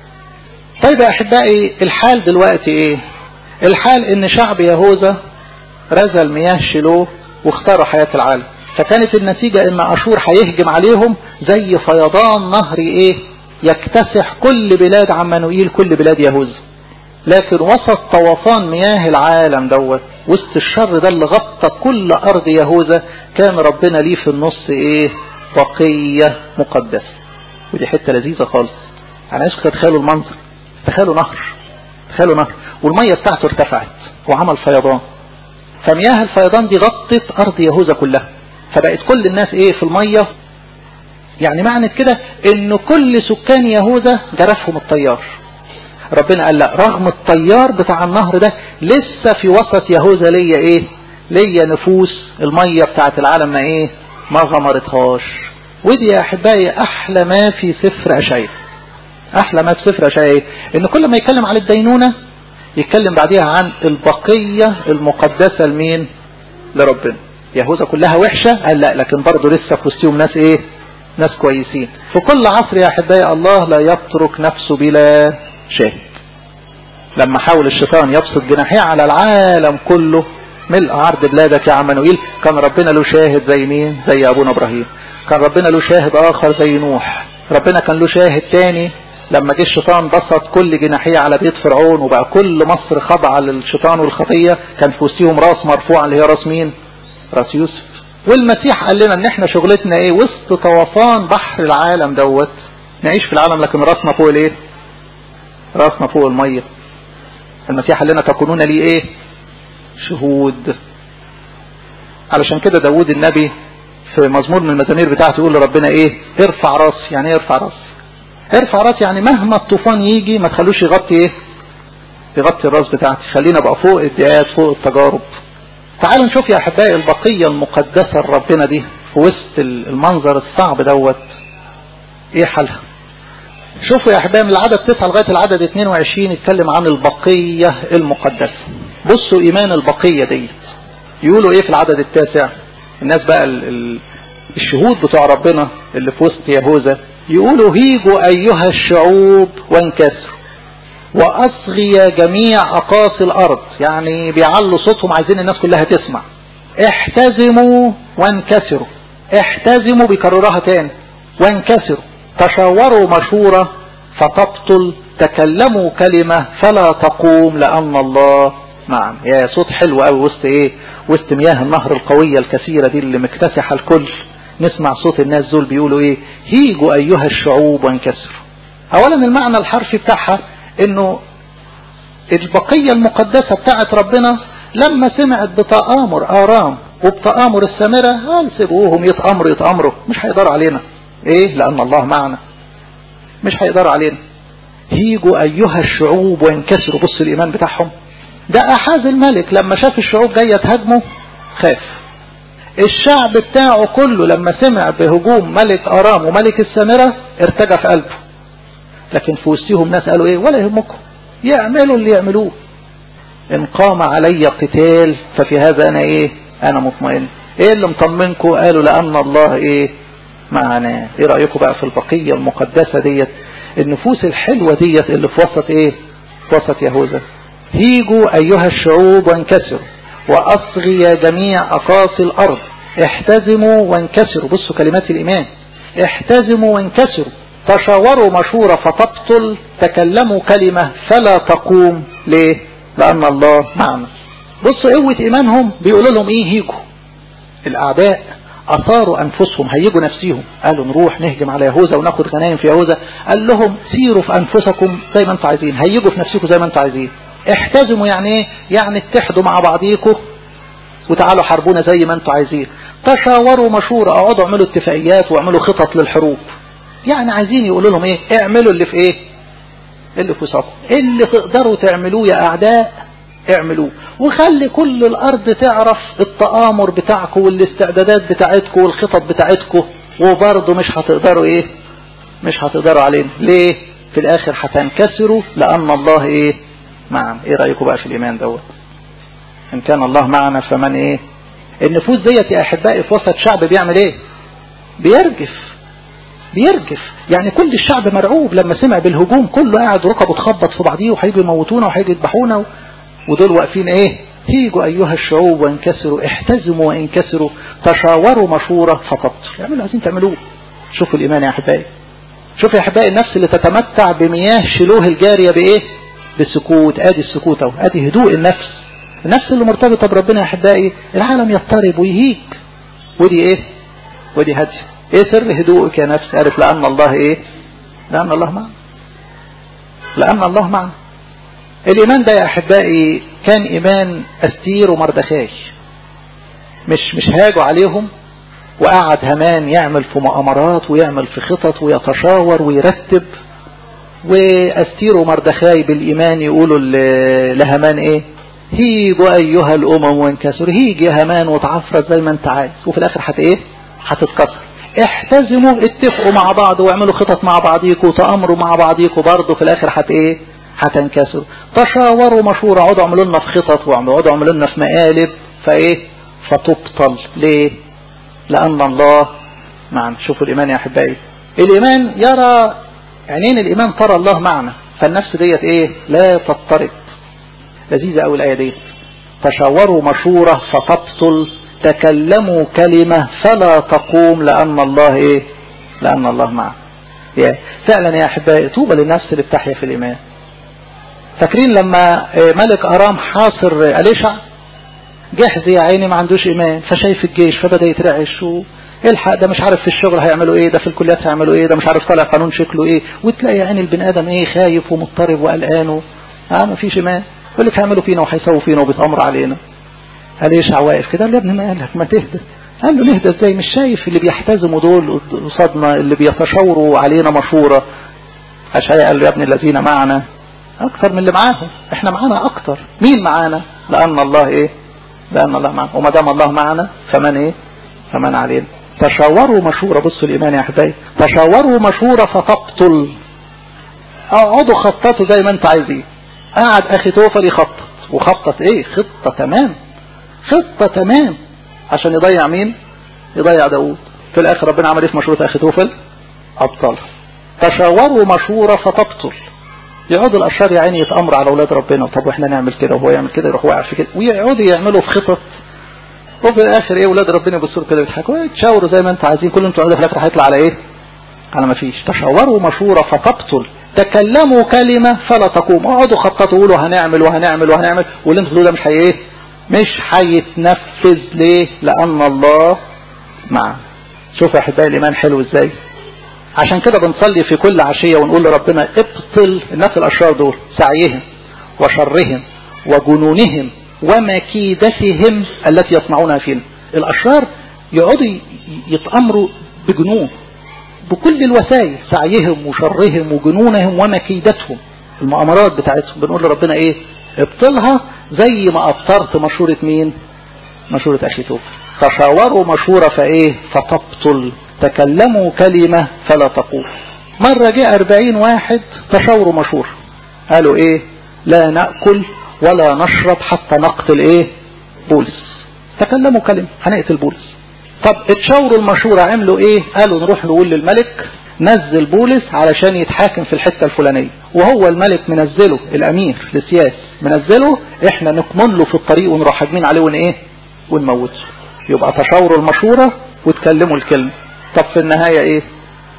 طيب يا احبائي الحال دلوقتي ايه الحال ان شعب يهوذا رزل مياه شيلوه واختاروا حياة العالم فكانت النتيجة ان اشور هيهجم عليهم زي فيضان نهر ايه يكتسح كل بلاد عمانوئيل كل بلاد يهوذا لكن وسط طوفان مياه العالم دوت وسط الشر ده اللي غطى كل ارض يهوذا كان ربنا ليه في النص ايه بقية مقدسة ودي حتة لذيذة خالص انا عايزكم تتخيلوا المنظر تخيلوا نهر تخيلوا نهر والمية بتاعته ارتفعت وعمل فيضان فمياه الفيضان دي غطت ارض يهوذا كلها فبقت كل الناس ايه في المية يعني معنى كده ان كل سكان يهوذا جرفهم الطيار ربنا قال لا رغم الطيار بتاع النهر ده لسه في وسط يهوذا ليا ايه ليا نفوس المية بتاعت العالم ما ايه ما غمرتهاش ودي يا احبائي احلى ما في سفر اشعياء احلى ما في سفر اشعياء ايه ان كل ما يتكلم عن الدينونة يتكلم بعديها عن البقية المقدسة لمين لربنا يهوذا كلها وحشة قال لا لكن برضه لسه في وسطهم ناس ايه ناس كويسين في كل عصر يا احبائي الله لا يترك نفسه بلا شاهد لما حاول الشيطان يبسط جناحيه على العالم كله ملء عرض بلادك يا عمانوئيل كان ربنا له شاهد زي مين زي ابونا ابراهيم كان ربنا له شاهد اخر زي نوح ربنا كان له شاهد تاني لما جه الشيطان بسط كل جناحيه على بيت فرعون وبقى كل مصر خضعة للشيطان والخطية كان في وسطهم راس مرفوعة اللي هي راس مين راس يوسف والمسيح قال لنا ان احنا شغلتنا ايه وسط طوفان بحر العالم دوت نعيش في العالم لكن راسنا فوق الايه راسنا فوق المية المسيح قال لنا تكونون لي ايه شهود علشان كده داود النبي في مزمور من المزامير بتاعته يقول لربنا ايه ارفع راسي يعني ايه ارفع راسي ارفع راسي يعني مهما الطوفان يجي ما تخلوش يغطي ايه يغطي الراس بتاعتي خلينا بقى فوق الدقات فوق التجارب تعالوا نشوف يا احبائي البقية المقدسة لربنا دي في وسط المنظر الصعب دوت ايه حالها شوفوا يا احبائي من العدد 9 لغاية العدد 22 يتكلم عن البقية المقدسة بصوا ايمان البقية ديت يقولوا ايه في العدد التاسع الناس بقى ال ال الشهود بتوع ربنا اللي في وسط يهوذا يقولوا هيجوا ايها الشعوب وانكسروا واصغي جميع اقاصي الارض يعني بيعلوا صوتهم عايزين الناس كلها تسمع احتزموا وانكسروا احتزموا بيكررها تاني وانكسروا تشاوروا مشورة فتبطل تكلموا كلمة فلا تقوم لأن الله معنا يا صوت حلو قوي وسط ايه وسط مياه النهر القوية الكثيرة دي اللي مكتسحة الكل نسمع صوت الناس دول بيقولوا ايه هيجوا ايها الشعوب وانكسروا اولا المعنى الحرفي بتاعها انه البقية المقدسة بتاعت ربنا لما سمعت بتآمر آرام وبتآمر السامرة قال سيبوهم يتأمروا يتأمروا مش هيقدروا علينا ايه لان الله معنا مش هيقدروا علينا هيجوا ايها الشعوب وينكسروا بص الايمان بتاعهم ده احاز الملك لما شاف الشعوب جاية تهاجمه خاف الشعب بتاعه كله لما سمع بهجوم ملك ارام وملك السامرة ارتجى في قلبه لكن في وسطهم ناس قالوا ايه ولا يهمكم يعملوا اللي يعملوه ان قام علي قتال ففي هذا انا ايه انا مطمئن ايه اللي مطمنكم قالوا لان الله ايه معنا ايه رأيكم بقى في البقية المقدسة ديت النفوس الحلوة ديت اللي في وسط ايه في وسط يهوذا هيجوا ايها الشعوب وانكسروا واصغي جميع اقاصي الارض احتزموا وانكسروا بصوا كلمات الايمان احتزموا وانكسروا تشاوروا مشورة فتبطل تكلموا كلمة فلا تقوم ليه لأن الله معنا بصوا قوة إيمانهم بيقولوا لهم إيه هيجوا الأعداء أثاروا أنفسهم هيجوا نفسيهم قالوا نروح نهجم على يهوذا وناخد غنايم في يهوذا قال لهم سيروا في أنفسكم زي ما انتم عايزين هيجوا في نفسكم زي ما انتم عايزين احتزموا يعني ايه يعني اتحدوا مع بعضيكم وتعالوا حاربونا زي ما انتم عايزين تشاوروا مشورة اقعدوا اعملوا اتفاقيات واعملوا خطط للحروب يعني عايزين يقولوا لهم ايه اعملوا اللي في ايه اللي في وسطكم اللي تقدروا تعملوه يا اعداء اعملوه وخلي كل الارض تعرف التآمر بتاعكم والاستعدادات بتاعتكم والخطط بتاعتكم وبرضه مش هتقدروا ايه مش هتقدروا علينا ليه في الاخر هتنكسروا لان الله ايه معنا ايه رأيكم بقى في الايمان دوت ان كان الله معنا فمن ايه النفوس ديت يا احبائي في وسط شعب بيعمل ايه بيرجف بيرجف يعني كل الشعب مرعوب لما سمع بالهجوم كله قاعد ركبه تخبط في بعضيه وهيجوا يموتونا وهيجوا يذبحونا ودول واقفين ايه تيجوا ايها الشعوب وانكسروا احتزموا وانكسروا تشاوروا مشورة فقط اعملوا عايزين تعملوه شوفوا الايمان يا احبائي شوفوا يا احبائي النفس اللي تتمتع بمياه شلوه الجارية بايه بالسكوت ادي السكوت اهو ادي هدوء النفس النفس اللي مرتبطة بربنا يا احبائي العالم يضطرب ويهيج ودي ايه ودي هدي ايه سر هدوءك يا نفس قالت لان الله ايه لان الله معنا لان الله معنا الايمان ده يا احبائي كان ايمان استير ومردخاي مش مش هاجوا عليهم وقعد همان يعمل في مؤامرات ويعمل في خطط ويتشاور ويرتب واستير ومردخاي بالايمان يقولوا لهمان ايه هيجوا ايها الامم وانكسروا هيج يا همان وتعفرت زي ما انت عايز وفي الاخر هت ايه هتتكسر احتزموا اتفقوا مع بعض واعملوا خطط مع بعضيكم وتامروا مع بعضيكم برضه في الاخر هت ايه هتنكسروا تشاوروا مشورة اقعدوا اعملوا لنا في خطط واقعدوا اعملوا لنا في مقالب فايه فتبطل ليه لان الله معنا شوفوا الايمان يا احبائي الايمان يرى عينين الايمان ترى الله معنا فالنفس ديت ايه لا تضطرب لذيذة أو الآية دي تشاوروا مشورة فتبطل تكلموا كلمة فلا تقوم لأن الله إيه لأن الله معه فعلا يا أحبائي طوبى للنفس اللي بتحيا في الإيمان فاكرين لما ملك أرام حاصر أليشع جهز يا عيني ما عندوش إيمان فشايف الجيش فبدأ يترعش الحق ده مش عارف في الشغل هيعملوا ايه ده في الكليات هيعملوا ايه ده مش عارف طالع قانون شكله ايه وتلاقي عين البني ادم ايه خايف ومضطرب وقلقان اه ما فيش ايمان يقول لك هيعملوا فينا وهيسووا فينا وبيتأمر علينا قال يشع واقف كده قال يا ابني ما قالك ما تهدى قال له نهدى ازاي مش شايف اللي بيحتزموا دول قصادنا اللي بيتشاوروا علينا مشورة أشعياء قال له يا ابني الذين معنا أكثر من اللي معاهم احنا معانا أكثر مين معانا لأن الله ايه لأن الله معنا وما دام الله معنا فمن ايه فمن علينا تشاوروا مشورة بصوا الإيمان يا أحبائي تشاوروا مشورة فتبطل اقعدوا خططوا زي ما انت عايزين قعد اخي توفل يخطط وخطط ايه خطة تمام خطة تمام عشان يضيع مين يضيع داود في الاخر ربنا عمل ايه في مشورة اخي توفل ابطلها تشاوروا مشورة فتبطل يقعدوا الاشرار يا عيني يتامروا على اولاد ربنا طب واحنا نعمل كده وهو يعمل كده يروح واقع في كده ويقعدوا يعملوا في خطط وفي الاخر ايه اولاد ربنا يبصوا كده يضحكوا تشاوروا زي ما انتوا عايزين كل انتوا في الاخر هيطلع على ايه على ما فيش تشاوروا مشورة فتبطل تكلموا كلمة فلا تقوم اقعدوا خططوا قولوا هنعمل وهنعمل وهنعمل واللي انتوا ده مش هي ايه مش هيتنفذ ليه لان الله معه شوف يا احبائي الايمان حلو ازاي عشان كده بنصلي في كل عشية ونقول لربنا ابطل الناس الاشرار دول سعيهم وشرهم وجنونهم ومكيدتهم التي يصنعونها فينا الاشرار يقعدوا يتامروا بجنون بكل الوسائل سعيهم وشرهم وجنونهم ومكيدتهم المؤامرات بتاعتهم بنقول لربنا ايه ابطلها زي ما ابطرت مشورة مين مشورة اخي توفى تشاوروا مشورة فايه فتبطل تكلموا كلمة فلا تقول مرة جاء اربعين واحد تشاوروا مشورة قالوا ايه لا نأكل ولا نشرب حتى نقتل ايه بولس تكلموا كلمة هنقتل بولس طب اتشاوروا المشورة عملوا ايه قالوا نروح نقول للملك نزل بولس علشان يتحاكم في الحتة الفلانية وهو الملك منزله الامير لسياس منزله احنا نكمن له في الطريق ونروح هاجمين عليه ون ايه ونموته يبقى تشاوروا المشورة وتكلموا الكلمة طب في النهاية ايه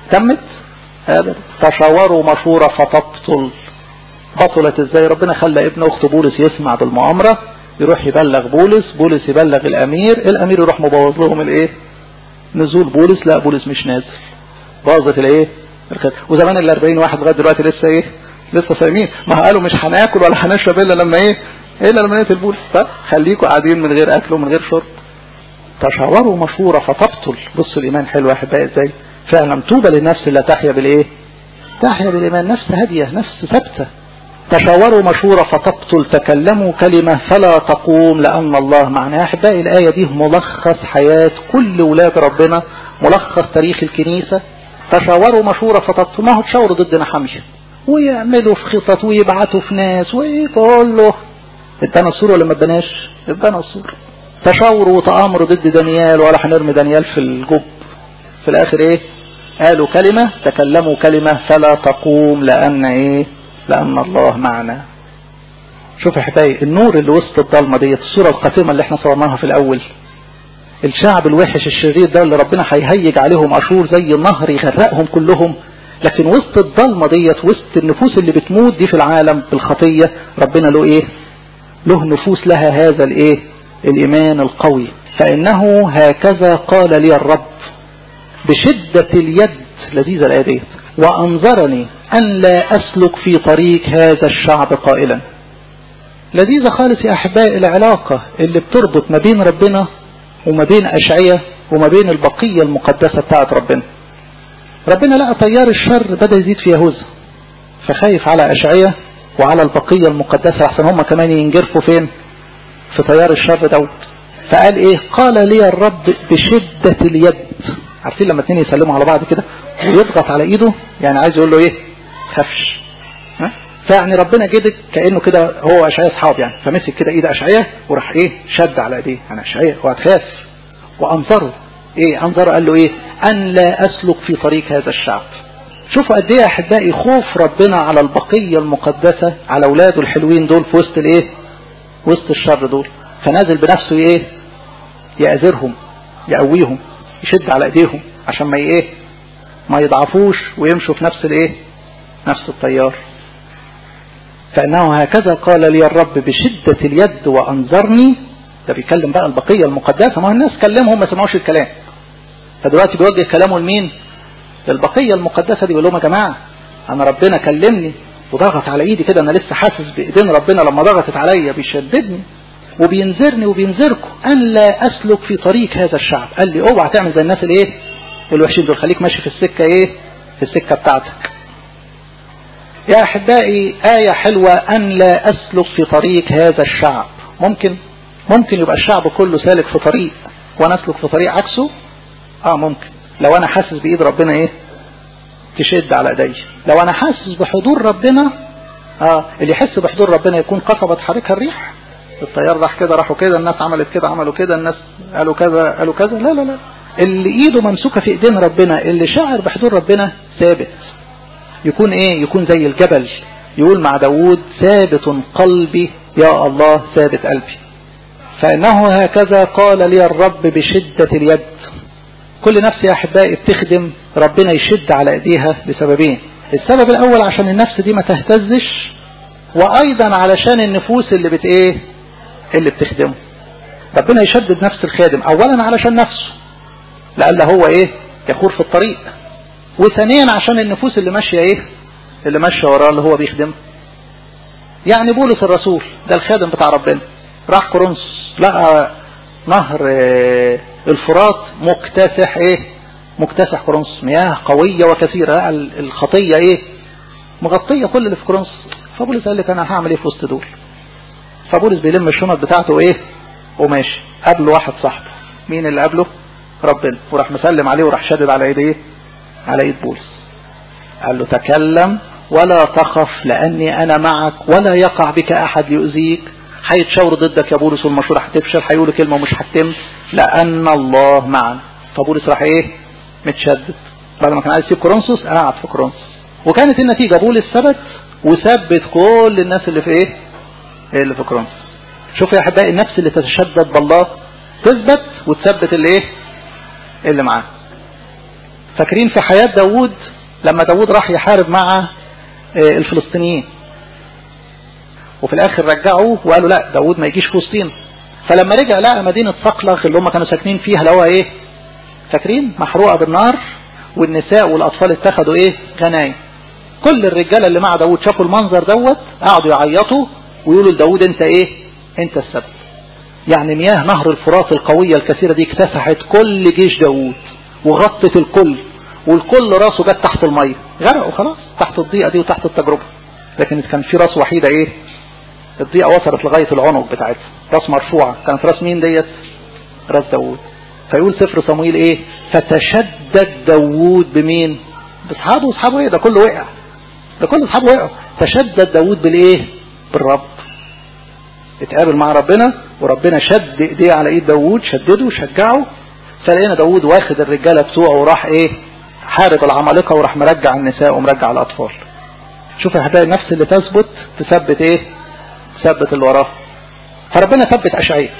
تمت ابدا تشاوروا مشورة فتبطل بطلت ازاي ربنا خلى ابن اخت بولس يسمع بالمؤامرة يروح يبلغ بولس بولس يبلغ الامير الامير يروح مبوظ لهم الايه نزول بولس لا بولس مش نازل باظت الايه وزمان ال 40 واحد لغايه دلوقتي لسه ايه لسه صايمين ما قالوا مش هناكل ولا هنشرب الا لما ايه الا لما نقتل بولس خليكم قاعدين من غير اكل ومن غير شرب تشاوروا مشورة فتبطل بص الايمان حلو واحد بقى ازاي فعلا طوبى للنفس اللي تحيا بالايه تحيا بالايمان نفس هادية نفس ثابتة تشاوروا مشورة فتبطل تكلموا كلمة فلا تقوم لأن الله معنا أحبائي الآية دي ملخص حياة كل ولاد ربنا ملخص تاريخ الكنيسة تشاوروا مشورة فتبطل ما هو تشاوروا ضدنا حمية ويعملوا في خطط ويبعتوا في ناس وكله ادانا الصورة ولا ما اداناش ادانا الصورة تشاوروا وتآمروا ضد دانيال ولا هنرمي دانيال في الجب في الاخر ايه قالوا كلمة تكلموا كلمة فلا تقوم لأن ايه لأن الله معنا شوف يا حبايبي النور اللي وسط الضلمة ديت الصورة القاتمة اللي احنا صورناها في الأول الشعب الوحش الشرير ده اللي ربنا هيهيج عليهم أشور زي النهر يغرقهم كلهم لكن وسط الضلمة ديت وسط النفوس اللي بتموت دي في العالم بالخطية ربنا له ايه له نفوس لها هذا الايه الايمان القوي فانه هكذا قال لي الرب بشدة اليد لذيذة الآية ديت وأنظرني أن لا أسلك في طريق هذا الشعب قائلا لذيذة خالص يا أحبائي العلاقة اللي بتربط ما بين ربنا وما بين أشعية وما بين البقية المقدسة بتاعت ربنا ربنا لقى طيار الشر بدأ يزيد في يهوذا فخايف على أشعية وعلى البقية المقدسة أحسن هم كمان ينجرفوا فين في طيار الشر دوت فقال ايه قال لي الرب بشدة اليد عارفين لما اتنين يسلموا على بعض كده ويضغط على ايده يعني عايز يقول له ايه خافش ها فيعني ربنا جدك كانه كده هو اشعياء اصحاب يعني فمسك كده ايد اشعياء وراح ايه شد على ايديه انا اشعياء وهتخاف وانظره ايه انظره قال له ايه ان لا اسلك في طريق هذا الشعب شوفوا قد ايه يا احبائي خوف ربنا على البقيه المقدسه على اولاده الحلوين دول في وسط الايه وسط الشر دول فنازل بنفسه ايه يأذرهم يقويهم يشد على ايديهم عشان ما ايه ما يضعفوش ويمشوا في نفس الايه نفس التيار فانه هكذا قال لي الرب بشدة اليد وانظرني ده بيكلم بقى البقية المقدسة ما الناس كلمهم ما سمعوش الكلام فدلوقتي بيوجه كلامه لمين للبقية المقدسة دي بيقول لهم يا جماعة انا ربنا كلمني وضغط على ايدي كده انا لسه حاسس بايدين ربنا لما ضغطت عليا بيشددني وبينذرني وبينذركم ان لا اسلك في طريق هذا الشعب قال لي اوعى تعمل زي الناس الايه الوحشين دول خليك ماشي في السكة ايه في السكة بتاعتك يا احبائي آية حلوة ان لا اسلك في طريق هذا الشعب ممكن ممكن يبقى الشعب كله سالك في طريق وانا اسلك في طريق عكسه اه ممكن لو انا حاسس بايد ربنا ايه تشد على ايدي لو انا حاسس بحضور ربنا اه اللي يحس بحضور ربنا يكون قصبة تحركها الريح الطيار راح كده راحوا كده الناس عملت كده عملوا كده الناس قالوا كذا قالوا كذا لا لا لا اللي ايده ممسوكة في ايدين ربنا اللي شاعر بحضور ربنا ثابت يكون ايه يكون زي الجبل يقول مع داود ثابت قلبي يا الله ثابت قلبي فانه هكذا قال لي الرب بشدة اليد كل نفس يا احبائي بتخدم ربنا يشد على ايديها لسببين السبب الاول عشان النفس دي ما تهتزش وايضا علشان النفوس اللي بت ايه اللي بتخدمه ربنا يشدد نفس الخادم اولا علشان نفسه لألا هو ايه يخور في الطريق وثانيا عشان النفوس اللي ماشية ايه اللي ماشية وراه اللي هو بيخدمه يعني بولس الرسول ده الخادم بتاع ربنا راح كورنثوس لقى نهر الفرات مكتسح ايه مكتسح كورنثوس مياه قوية وكثيرة لقى الخطية ايه مغطية كل اللي في كورنثوس فبولس قال لك انا هعمل ايه في وسط دول فبولس بيلم الشنط بتاعته ايه وماشي قابله واحد صاحبه مين اللي قابله ربنا وراح مسلم عليه وراح شدد على ايديه على ايد بولس قال له تكلم ولا تخف لاني انا معك ولا يقع بك احد يؤذيك هيتشاور ضدك يا بولس والمشورة هتفشل هيقولوا كلمة ومش هتتم لان الله معنا فبولس راح ايه متشدد بعد ما كان عايز يسيب كورنثوس قعد في كورنثوس وكانت النتيجة بولس ثبت وثبت كل الناس اللي في ايه اللي في كورنثوس شوف يا احبائي النفس اللي تتشدد بالله تثبت وتثبت اللي ايه اللي معاه فاكرين في حياة داود لما داود راح يحارب مع الفلسطينيين وفي الاخر رجعوه وقالوا لا داود ما يجيش فلسطين فلما رجع لقى مدينة صقلغ اللي هم كانوا ساكنين فيها اللي هو ايه فاكرين محروقة بالنار والنساء والاطفال اتخذوا ايه غنايم كل الرجالة اللي مع داود شافوا المنظر دوت قعدوا يعيطوا ويقولوا لداود انت ايه انت السبب يعني مياه نهر الفرات القوية الكثيرة دي اكتسحت كل جيش داود وغطت الكل والكل راسه جت تحت المية غرقوا خلاص تحت الضيقة دي وتحت التجربة لكن كان في راس وحيدة ايه الضيقة وصلت لغاية العنق بتاعتها راس مرفوعة كانت راس مين ديت راس داود فيقول سفر صمويل ايه فتشدد داود بمين باصحابه واصحابه ايه ده كله وقع ده كل اصحابه وقعوا تشدد داود بالايه بالرب اتقابل مع ربنا وربنا شد ايديه على ايد داود شدده وشجعه فلقينا داود واخد الرجاله بتوعه وراح ايه حارب العمالقه وراح مرجع النساء ومرجع الاطفال شوف يا حبايبي نفس اللي تثبت تثبت ايه تثبت اللي وراه فربنا ثبت اشعياء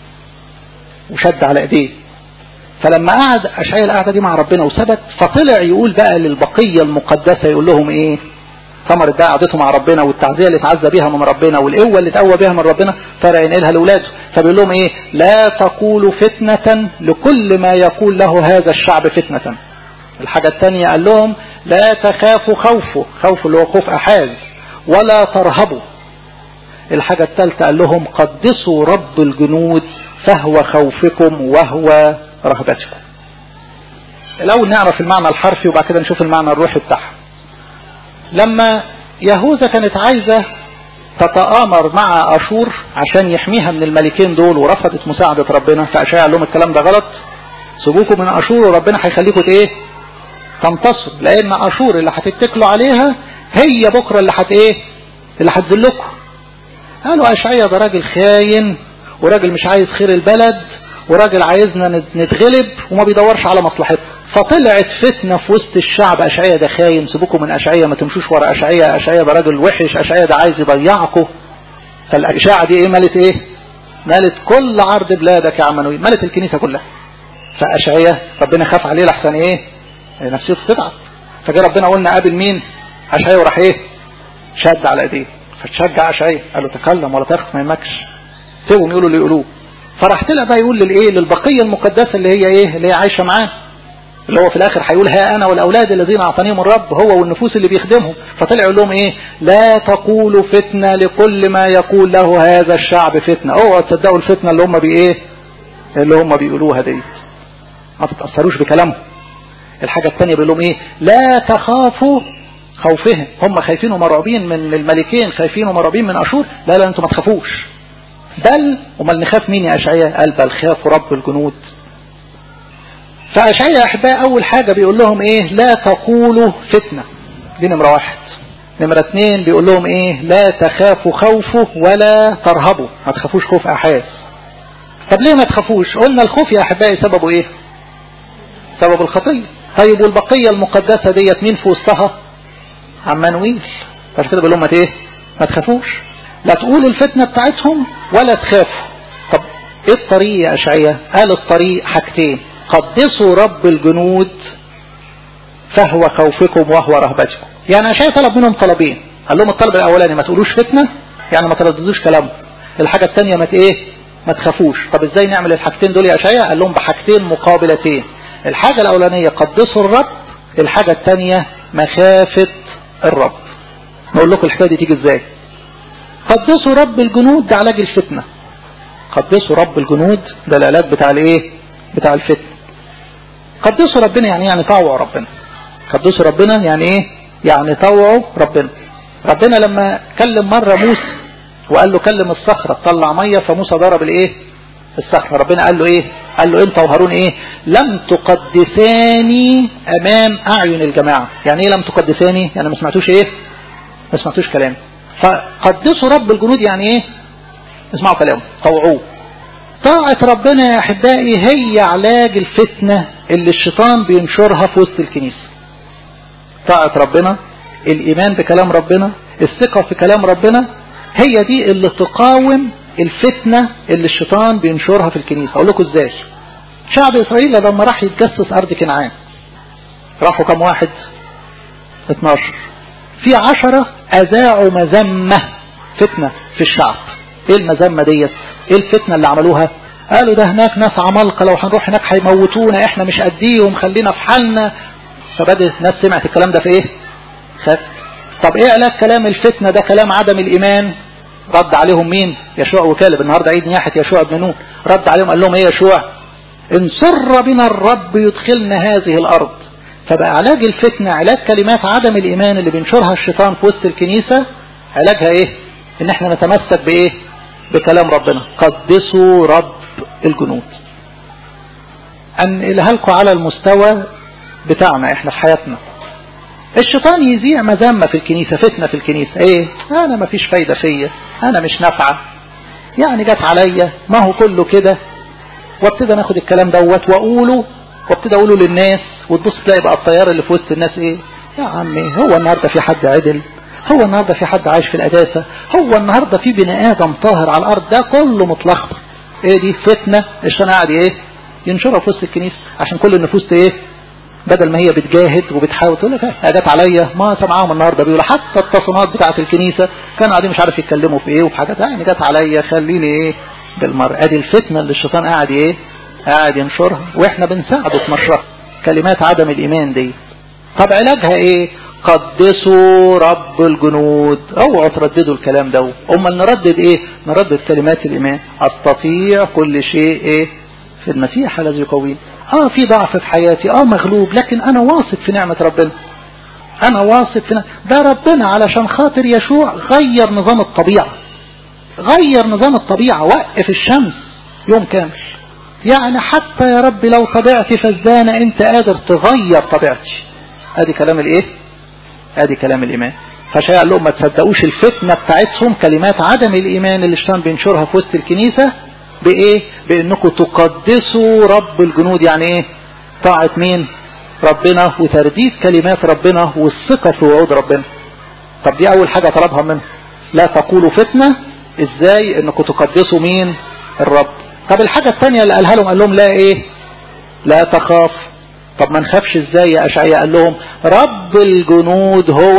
وشد على ايديه فلما قعد اشعياء القعده دي مع ربنا وثبت فطلع يقول بقى للبقيه المقدسه يقول لهم ايه ثمرت بقى قعدته مع ربنا والتعزيه اللي اتعزى بيها من ربنا والقوه اللي اتقوى بيها من ربنا فرع ينقلها لاولاده فبيقول لهم ايه لا تقولوا فتنه لكل ما يقول له هذا الشعب فتنه الحاجه الثانيه قال لهم لا تخافوا خوفه خوف اللي هو خوف احاز ولا ترهبوا الحاجه الثالثه قال لهم قدسوا رب الجنود فهو خوفكم وهو رهبتكم الاول نعرف المعنى الحرفي وبعد كده نشوف المعنى الروحي بتاعها لما يهوذا كانت عايزة تتآمر مع أشور عشان يحميها من الملكين دول ورفضت مساعدة ربنا فأشاع لهم الكلام ده غلط سيبوكم من أشور وربنا هيخليكم ايه تنتصروا لأن أشور اللي هتتكلوا عليها هي بكرة اللي هت ايه اللي هتذلكم قالوا أشعيا ده راجل خاين وراجل مش عايز خير البلد وراجل عايزنا نتغلب وما بيدورش على مصلحتنا فطلعت فتنة في وسط الشعب أشعية ده خاين سيبوكم من أشعية ما تمشوش ورا أشعية أشعية ده راجل وحش أشعية ده عايز يضيعكم فالأشاعة دي إيه مالت إيه مالت كل عرض بلادك يا عمانويل مالت الكنيسة كلها فأشعية ربنا خاف عليه لحسن إيه نفسيته تتعب فجاء ربنا قلنا قابل مين أشعية وراح إيه شد على إيديه فتشجع أشعية قال له تكلم ولا تخف ما يمكش سيبهم يقولوا اللي يقولوه فراح طلع بقى يقول للايه للبقيه المقدسه اللي هي ايه اللي هي عايشه معاه اللي هو في الاخر هيقول ها انا والاولاد الذين اعطانيهم الرب هو والنفوس اللي بيخدمهم فطلع يقول لهم ايه لا تقولوا فتنه لكل ما يقول له هذا الشعب فتنه اوعوا تصدقوا الفتنه اللي هم بايه اللي هم بيقولوها ديت ما تتاثروش بكلامهم الحاجه الثانيه بيقول لهم ايه لا تخافوا خوفهم هم خايفين ومرعوبين من الملكين خايفين ومرعوبين من اشور لا لا انتم ما تخافوش بل امال نخاف مين يا اشعياء قال بل خافوا رب الجنود فأشعياء يا أحباء أول حاجة بيقول لهم إيه لا تقولوا فتنة دي نمرة واحد نمرة اثنين بيقول لهم إيه لا تخافوا خوفه ولا ترهبوا ما تخافوش خوف أحاس طب ليه ما تخافوش قلنا الخوف يا أحبائي سببه إيه سبب الخطية طيب والبقية المقدسة ديت مين في وسطها عمانويل عشان كده بيقول لهم ما إيه ما تخافوش لا تقولوا الفتنة بتاعتهم ولا تخافوا طب ايه الطريق يا أشعياء قال الطريق حاجتين قدسوا رب الجنود فهو خوفكم وهو رهبتكم يعني أشعياء طلب منهم طلبين قال لهم الطلب الأولاني ما تقولوش فتنة يعني ما ترددوش كلامه الحاجة الثانية ما ايه ما تخافوش طب ازاي نعمل الحاجتين دول يا أشعياء قال لهم بحاجتين مقابلتين الحاجة الأولانية قدسوا الرب الحاجة الثانية مخافة الرب نقول لكم الحكاية دي تيجي ازاي قدسوا رب الجنود ده علاج الفتنة قدسوا رب الجنود ده العلاج بتاع الايه بتاع الفتنة قدسوا ربنا يعني يعني طوعوا ربنا قدسوا ربنا يعني ايه يعني طوعوا ربنا ربنا لما كلم مرة موسى وقال له كلم الصخرة تطلع مية فموسى ضرب الايه الصخرة ربنا قال له ايه قال له انت وهارون ايه لم تقدساني امام اعين الجماعة يعني ايه لم تقدساني يعني ما سمعتوش ايه ما سمعتوش كلامي فقدسوا رب الجنود يعني ايه اسمعوا كلامه طوعوه طاعة ربنا يا احبائي هي علاج الفتنة اللي الشيطان بينشرها في وسط الكنيسة طاعة ربنا الايمان بكلام ربنا الثقة في كلام ربنا هي دي اللي تقاوم الفتنة اللي الشيطان بينشرها في الكنيسة اقول لكم ازاي شعب اسرائيل لما راح يتجسس ارض كنعان راحوا كم واحد 12 في عشرة أذاعوا مذمة فتنة في الشعب ايه المذمة ديت ايه الفتنة اللي عملوها قالوا ده هناك ناس عمالقة لو هنروح هناك هيموتونا احنا مش قديهم خلينا في حالنا فبدأت الناس سمعت الكلام ده في ايه خفت طب ايه علاج كلام الفتنة ده كلام عدم الايمان رد عليهم مين يشوع وكالب النهاردة عيد نياحة يشوع بن نون رد عليهم قال لهم ايه يشوع ان سر بنا الرب يدخلنا هذه الارض فبقى علاج الفتنة علاج كلمات عدم الايمان اللي بينشرها الشيطان في وسط الكنيسة علاجها ايه ان احنا نتمسك بايه بكلام ربنا قدسوا رب الجنود انقلها لكم على المستوى بتاعنا احنا في حياتنا الشيطان يذيع مذمة في الكنيسة فتنة في الكنيسة ايه انا ما فيش فايدة فيا انا مش نافعة يعني جت عليا ما هو كله كده وابتدى ناخد الكلام دوت واقوله وابتدى اقوله للناس وتبص تلاقي بقى الطيار اللي في وسط الناس ايه يا عمي هو النهارده في حد عدل هو النهارده في حد عايش في القداسه هو النهارده في بني ادم طاهر على الارض ده كله متلخبط ايه دي فتنه الشيطان قاعد ايه ينشرها في وسط الكنيسه عشان كل النفوس ايه بدل ما هي بتجاهد وبتحاول تقول لك جت عليا ما سمعهم النهارده بيقولوا حتى التصنيفات بتاعه الكنيسه كانوا قاعدين مش عارف يتكلموا في ايه وفي حاجات يعني جت عليا خليني ايه بالمرء ادي الفتنه اللي الشيطان قاعد ايه قاعد ينشرها واحنا بنساعده في نشرها كلمات عدم الايمان دي طب علاجها ايه قدسوا رب الجنود اوعوا ترددوا الكلام ده امال نردد ايه نردد كلمات الايمان استطيع كل شيء ايه في المسيح الذي يقويني اه في ضعف في حياتي اه مغلوب لكن انا واثق في نعمة ربنا انا واثق في نعمة ده ربنا علشان خاطر يشوع غير نظام الطبيعة غير نظام الطبيعة وقف الشمس يوم كامل يعني حتى يا رب لو طبيعتي فزانة انت قادر تغير طبيعتي ادي كلام الايه ادي كلام الايمان فشاء قال لهم ما تصدقوش الفتنة بتاعتهم كلمات عدم الايمان اللي الشيطان بينشرها في وسط الكنيسة بايه بانكم تقدسوا رب الجنود يعني ايه طاعة مين ربنا وترديد كلمات ربنا والثقة في وعود ربنا طب دي اول حاجة طلبها منه لا تقولوا فتنة ازاي انكم تقدسوا مين الرب طب الحاجة الثانية اللي قالها لهم قال لهم لا ايه لا تخاف طب ما نخافش ازاي يا اشعياء قال لهم رب الجنود هو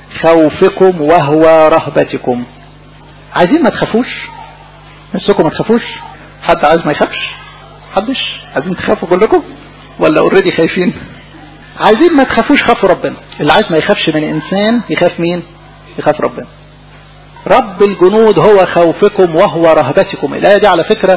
خوفكم وهو رهبتكم عايزين ما تخافوش نفسكم ما تخافوش حد عايز ما يخافش حدش عايزين تخافوا كلكم ولا اوريدي خايفين عايزين ما تخافوش خافوا ربنا اللي عايز ما يخافش من انسان يخاف مين يخاف ربنا رب الجنود هو خوفكم وهو رهبتكم الآية دي على فكرة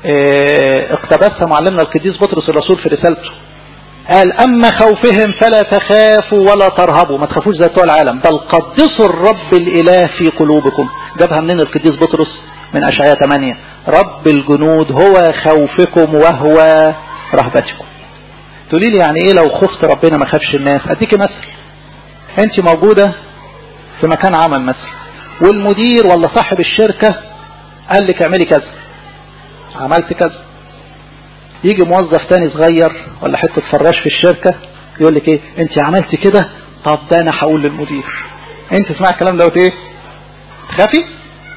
اه اقتبسها معلمنا القديس بطرس الرسول في رسالته قال أما خوفهم فلا تخافوا ولا ترهبوا ما تخافوش زي بتوع العالم بل قدسوا الرب الإله في قلوبكم جابها منين القديس بطرس من أشعياء 8 رب الجنود هو خوفكم وهو رهبتكم تقولي لي يعني ايه لو خفت ربنا ما خافش الناس اديكي مثل انت موجودة في مكان عمل مثلا والمدير ولا صاحب الشركة قال لك اعملي كذا عملت كذا يجي موظف تاني صغير ولا حتة فراش في الشركة يقول لك ايه انت عملت كده طب ده انا هقول للمدير انت تسمع الكلام دوت ايه تخافي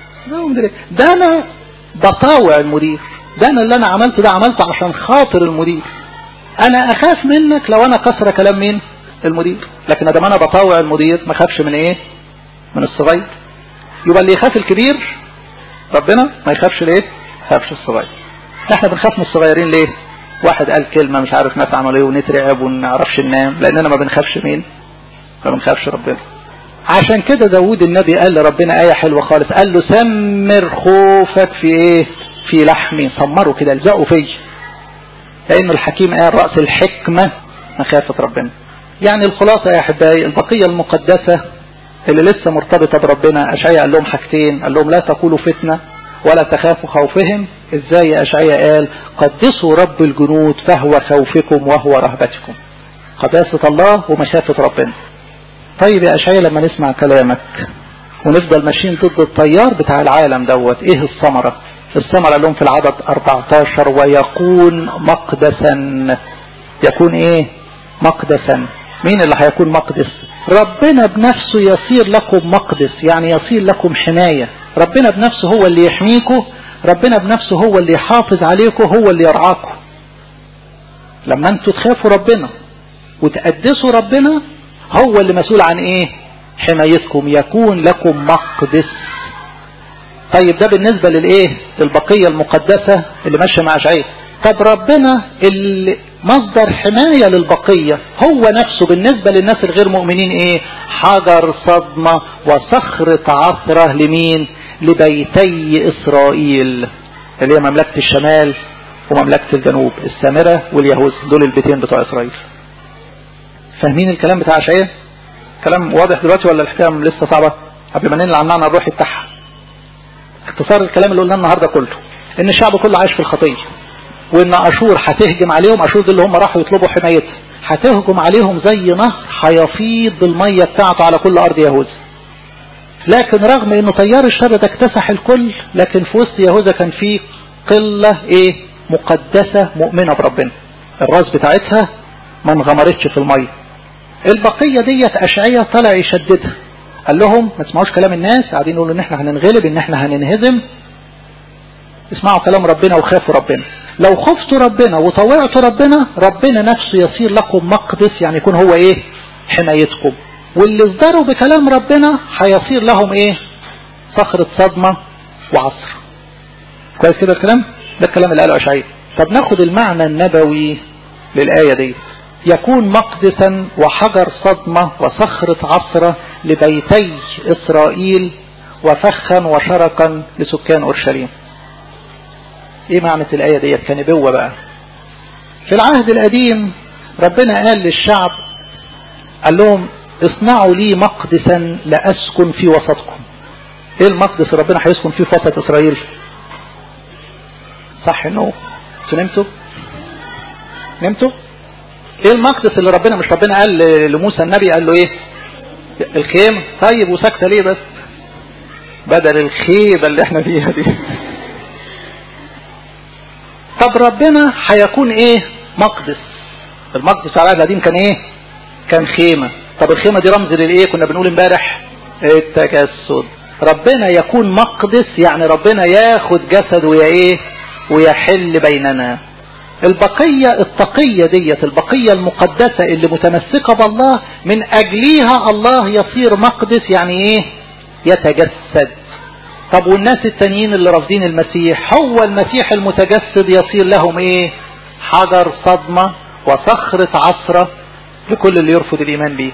ده انا بطاوع المدير ده انا اللي انا عملته ده عملته عشان خاطر المدير انا اخاف منك لو انا كسر كلام مين المدير لكن ادام انا بطاوع المدير ما خافش من ايه من الصغير يبقى اللي يخاف الكبير ربنا ما يخافش ليه يخافش الصغير احنا بنخاف من الصغيرين ليه واحد قال كلمة مش عارف ناس عملوا ايه ونترعب ونعرفش ننام لاننا ما بنخافش مين ما بنخافش ربنا عشان كده داود النبي قال لربنا آية حلوة خالص قال له سمر خوفك في ايه في لحمي سمره كده الزقه فيه لانه الحكيم قال رأس الحكمة مخافة ربنا يعني الخلاصة يا احبائي البقية المقدسة اللي لسه مرتبطة بربنا أشعياء قال لهم حاجتين قال لهم لا تقولوا فتنة ولا تخافوا خوفهم ازاي يا أشعياء قال قدسوا رب الجنود فهو خوفكم وهو رهبتكم قداسة الله ومخافة ربنا طيب يا أشعياء لما نسمع كلامك ونفضل ماشيين ضد التيار بتاع العالم دوت ايه الثمرة الثمرة لهم في العدد 14 ويكون مقدسا يكون ايه مقدسا مين اللي هيكون مقدس ربنا بنفسه يصير لكم مقدس يعني يصير لكم حماية ربنا بنفسه هو اللي يحميكم ربنا بنفسه هو اللي يحافظ عليكم هو اللي يرعاكم لما انتوا تخافوا ربنا وتقدسوا ربنا هو اللي مسؤول عن ايه حمايتكم يكون لكم مقدس طيب ده بالنسبة للايه البقية المقدسة اللي ماشية مع شعيب طب ربنا اللي مصدر حماية للبقية هو نفسه بالنسبة للناس الغير مؤمنين ايه حجر صدمة وصخرة عثرة لمين لبيتي اسرائيل اللي هي مملكة الشمال ومملكة الجنوب السامرة واليهود دول البيتين بتوع اسرائيل فاهمين الكلام بتاع اشعياء كلام واضح دلوقتي ولا الحكايه لسه صعبه قبل ما ننقل عن معنى الروح بتاعها اختصار الكلام اللي قلناه النهارده كله ان الشعب كله عايش في الخطيه وان اشور هتهجم عليهم اشور دول اللي هم راحوا يطلبوا حمايتها هتهجم عليهم زي نهر هيفيض بالميه بتاعته على كل ارض يهوذا لكن رغم انه تيار الشر ده اكتسح الكل لكن في وسط يهوذا كان في قله ايه مقدسه مؤمنه بربنا الراس بتاعتها ما انغمرتش في الميه البقية ديت أشعية طلع يشددها قال لهم ما تسمعوش كلام الناس قاعدين يقولوا ان احنا هننغلب ان احنا هننهزم اسمعوا كلام ربنا وخافوا ربنا لو خفتوا ربنا وطوعتوا ربنا ربنا نفسه يصير لكم مقدس يعني يكون هو ايه حمايتكم واللي ازدروا بكلام ربنا هيصير لهم ايه صخرة صدمة وعصر كويس كده الكلام ده الكلام اللي قاله اشعياء طب ناخد المعنى النبوي للآية دي يكون مقدسا وحجر صدمة وصخرة عصرة لبيتي إسرائيل وفخا وشرقا لسكان أورشليم ايه معنى الآية ديت كنبوة بقى في العهد القديم ربنا قال للشعب قال لهم اصنعوا لي مقدسا لأسكن في وسطكم ايه المقدس ربنا هيسكن فيه في وسط إسرائيل صح انه نمتوا نمتوا ايه المقدس اللي ربنا مش ربنا قال لموسى النبي قال له ايه الخيمة طيب وساكتة ليه بس بدل الخيبة اللي احنا فيها دي طب ربنا هيكون ايه مقدس المقدس على القديم كان ايه كان خيمة طب الخيمة دي رمز للايه كنا بنقول امبارح التجسد ربنا يكون مقدس يعني ربنا ياخد جسد ويا ايه ويحل بيننا البقية التقية ديت البقية المقدسة اللي متمسكة بالله من أجليها الله يصير مقدس يعني إيه يتجسد طب والناس التانيين اللي رافضين المسيح هو المسيح المتجسد يصير لهم إيه حجر صدمة وصخرة عصرة لكل اللي يرفض الإيمان به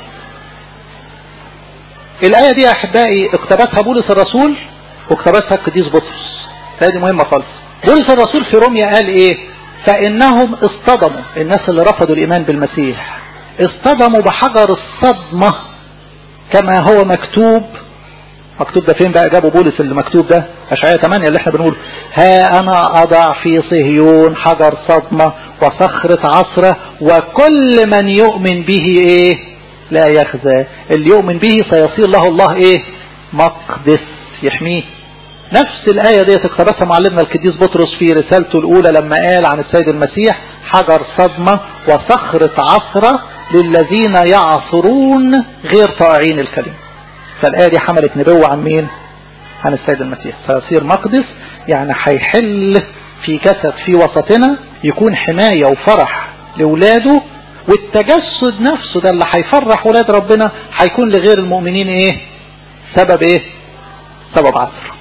الآية دي أحبائي اقتبسها بولس الرسول واقتبسها القديس بطرس هذه مهمة خالص بولس الرسول في روميا قال إيه فإنهم اصطدموا الناس اللي رفضوا الإيمان بالمسيح اصطدموا بحجر الصدمة كما هو مكتوب مكتوب ده فين بقى جابوا بولس اللي مكتوب ده أشعية 8 اللي احنا بنقول ها أنا أضع في صهيون حجر صدمة وصخرة عصرة وكل من يؤمن به إيه لا يخزى اللي يؤمن به سيصير له الله إيه مقدس يحميه نفس الآية دي اقتبسها معلمنا القديس بطرس في رسالته الأولى لما قال عن السيد المسيح حجر صدمة وصخرة عصرة للذين يعصرون غير طائعين الكلمة فالآية دي حملت نبوة عن مين عن السيد المسيح سيصير مقدس يعني هيحل في جسد في وسطنا يكون حماية وفرح لولاده والتجسد نفسه ده اللي هيفرح ولاد ربنا هيكون لغير المؤمنين ايه سبب ايه سبب عصر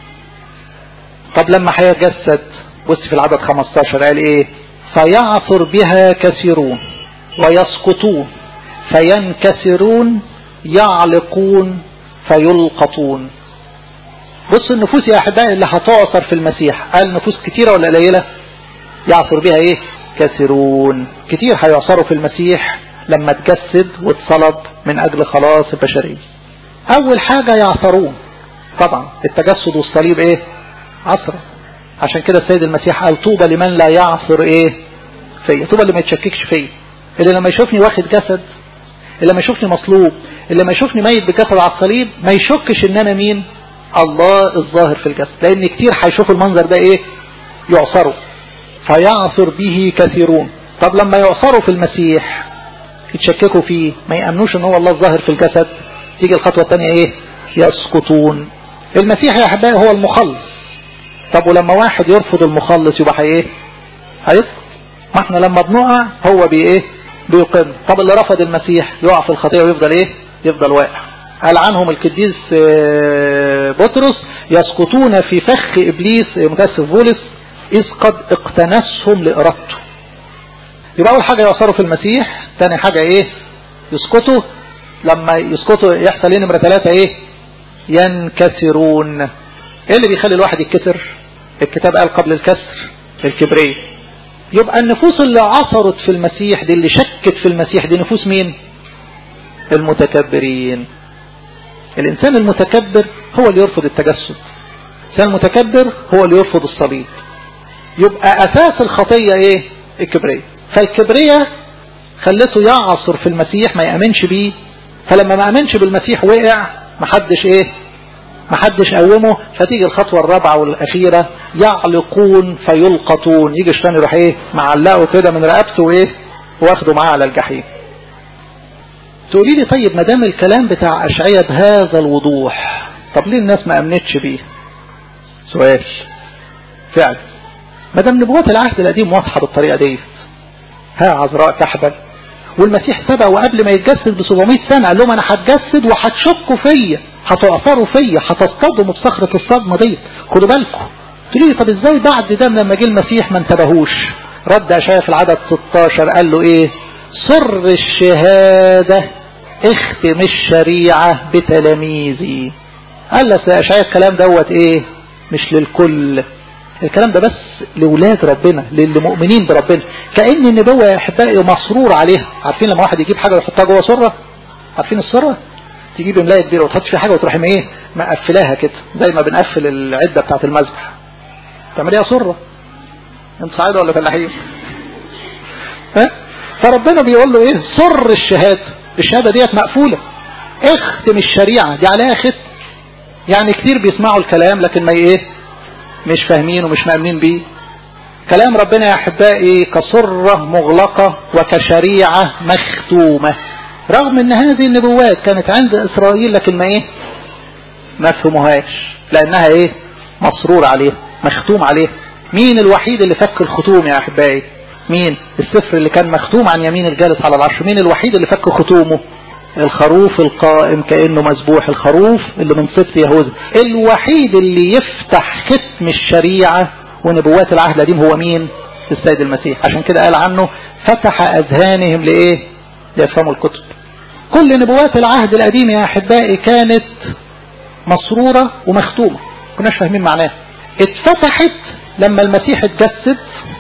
طب لما هيتجسد بص في العدد 15 قال ايه فيعثر بها كثيرون ويسقطون فينكسرون يعلقون فيلقطون بص النفوس يا احبائي اللي هتعصر في المسيح قال نفوس كتيرة ولا قليلة يعصر بها ايه كثيرون كتير هيعصروا في المسيح لما تجسد واتصلب من اجل خلاص البشرية اول حاجة يعصرون طبعا التجسد والصليب ايه عصرة عشان كده السيد المسيح قال طوبى لمن لا يعصر ايه فيا طوبى اللي ما يتشككش فيا اللي لما يشوفني واخد جسد اللي لما يشوفني مصلوب اللي لما يشوفني ميت بجسد على الصليب ما يشكش ان انا مين الله الظاهر في الجسد لان كتير هيشوفوا المنظر ده ايه يعصروا فيعصر به كثيرون طب لما يعصروا في المسيح يتشككوا فيه ما يأمنوش ان هو الله الظاهر في الجسد تيجي الخطوة الثانية ايه يسقطون المسيح يا احبائي هو المخلص طب ولما واحد يرفض المخلص يبقى ايه هيسقط ما احنا لما بنقع هو بي ايه بيقيم طب اللي رفض المسيح يقع في الخطية ويفضل ايه يفضل واقع قال عنهم القديس بطرس يسقطون في فخ ابليس متاسف بولس اذ قد اقتنسهم لارادته يبقى اول حاجة يوصلوا في المسيح تاني حاجة ايه يسقطوا لما يسقطوا يحصل ايه نمرة ثلاثة ايه ينكسرون ايه اللي بيخلي الواحد يتكسر الكتاب قال قبل الكسر الكبرية يبقى النفوس اللي عصرت في المسيح دي اللي شكت في المسيح دي نفوس مين المتكبرين الانسان المتكبر هو اللي يرفض التجسد الانسان المتكبر هو اللي يرفض الصليب يبقى اساس الخطية ايه الكبرية فالكبرية خلته يعصر في المسيح ما يأمنش بيه فلما ما أمنش بالمسيح وقع محدش ايه محدش قومه فتيجي الخطوة الرابعة والأخيرة يعلقون فيلقطون يجي الشيطان يروح ايه معلقه كده من رقبته وايه واخده معاه على الجحيم تقولي لي طيب ما دام الكلام بتاع أشعية بهذا الوضوح طب ليه الناس ما أمنتش بيه سؤال فعلا ما دام نبوات العهد القديم واضحة بالطريقة دي ها عذراء تحبل والمسيح سبق وقبل ما يتجسد ب 700 سنة قال لهم انا هتجسد وهتشكوا فيا هتعثروا فيا هتصطدموا بصخرة الصدمة دي خدوا بالكم تقولي لي طب ازاي بعد ده لما جه المسيح ما انتبهوش رد اشعيا في العدد 16 قال له ايه سر الشهادة اختم الشريعة بتلاميذي قال له اشعيا الكلام دوت ايه مش للكل الكلام ده بس لولاد ربنا للي مؤمنين بربنا كأن النبوة يا أحبائي مسرور عليها عارفين لما واحد يجيب حاجة ويحطها جوه سرة عارفين السرة تجيب ملاية كبيرة وتحط فيها حاجة وتروح ايه مقفلاها كده زي ما بنقفل العدة بتاعة المذبح تعمليها سرة انت صعيدة ولا فلاحين ها فربنا بيقول له ايه سر الشهادة الشهادة ديت مقفولة اختم الشريعة دي عليها ختم يعني كتير بيسمعوا الكلام لكن ما ايه مش فاهمين ومش مأمنين بيه كلام ربنا يا أحبائي كسرة مغلقة وكشريعة مختومة رغم ان هذه النبوات كانت عند إسرائيل لكن ما ايه ما فهموهاش لأنها ايه مسرور عليه مختوم عليه مين الوحيد اللي فك الختوم يا أحبائي مين السفر اللي كان مختوم عن يمين الجالس على العرش مين الوحيد اللي فك ختومه الخروف القائم كأنه مذبوح الخروف اللي من سبط يهوذا الوحيد اللي يفتح ختم الشريعة ونبوات العهد القديم هو مين السيد المسيح عشان كده قال عنه فتح أذهانهم لإيه ليفهموا الكتب كل نبوات العهد القديم يا أحبائي كانت مسرورة ومختومة كناش فاهمين معناها اتفتحت لما المسيح اتجسد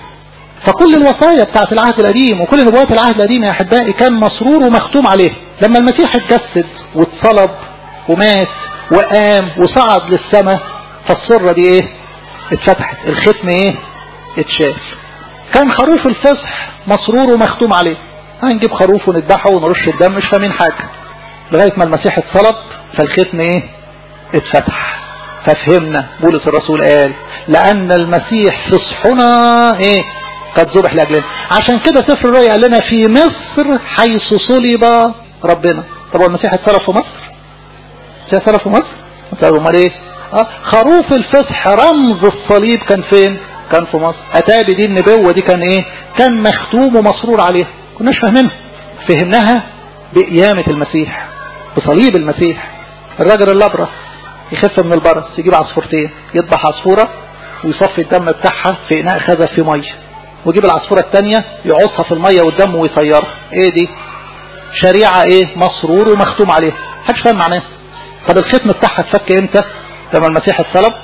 فكل الوصايا بتاعت العهد القديم وكل نبوات العهد القديم يا أحبائي كان مسرور ومختوم عليه لما المسيح اتجسد واتصلب ومات وقام وصعد للسماء فالسرة دي ايه اتفتحت الختم ايه اتشاف كان خروف الفصح مسرور ومختوم عليه هنجيب خروف ونذبحه ونرش الدم مش فاهمين حاجة لغاية ما المسيح اتصلب فالختم ايه اتفتح ففهمنا بولس الرسول قال لأن المسيح فصحنا ايه قد ذبح لأجلنا عشان كده سفر الرؤيا قال لنا في مصر حيث صلب ربنا طب هو المسيح اتصرف في مصر المسيح اتصرف في مصر طب امال ايه اه خروف الفصح رمز الصليب كان فين كان في مصر اتابي دي النبوة دي كان ايه كان مختوم ومسرور عليها كناش فاهمينها فهمناها بقيامة المسيح بصليب المسيح الراجل الابرص يخف من البرص يجيب عصفورتين يذبح عصفورة ويصفي الدم بتاعها في اناء خزف في ميه ويجيب العصفورة الثانية يعصها في المية والدم ويطيرها ايه دي شريعة ايه مسرور ومختوم عليها محدش فاهم معناها طب الختم بتاعها اتفك امتى لما المسيح اتصلب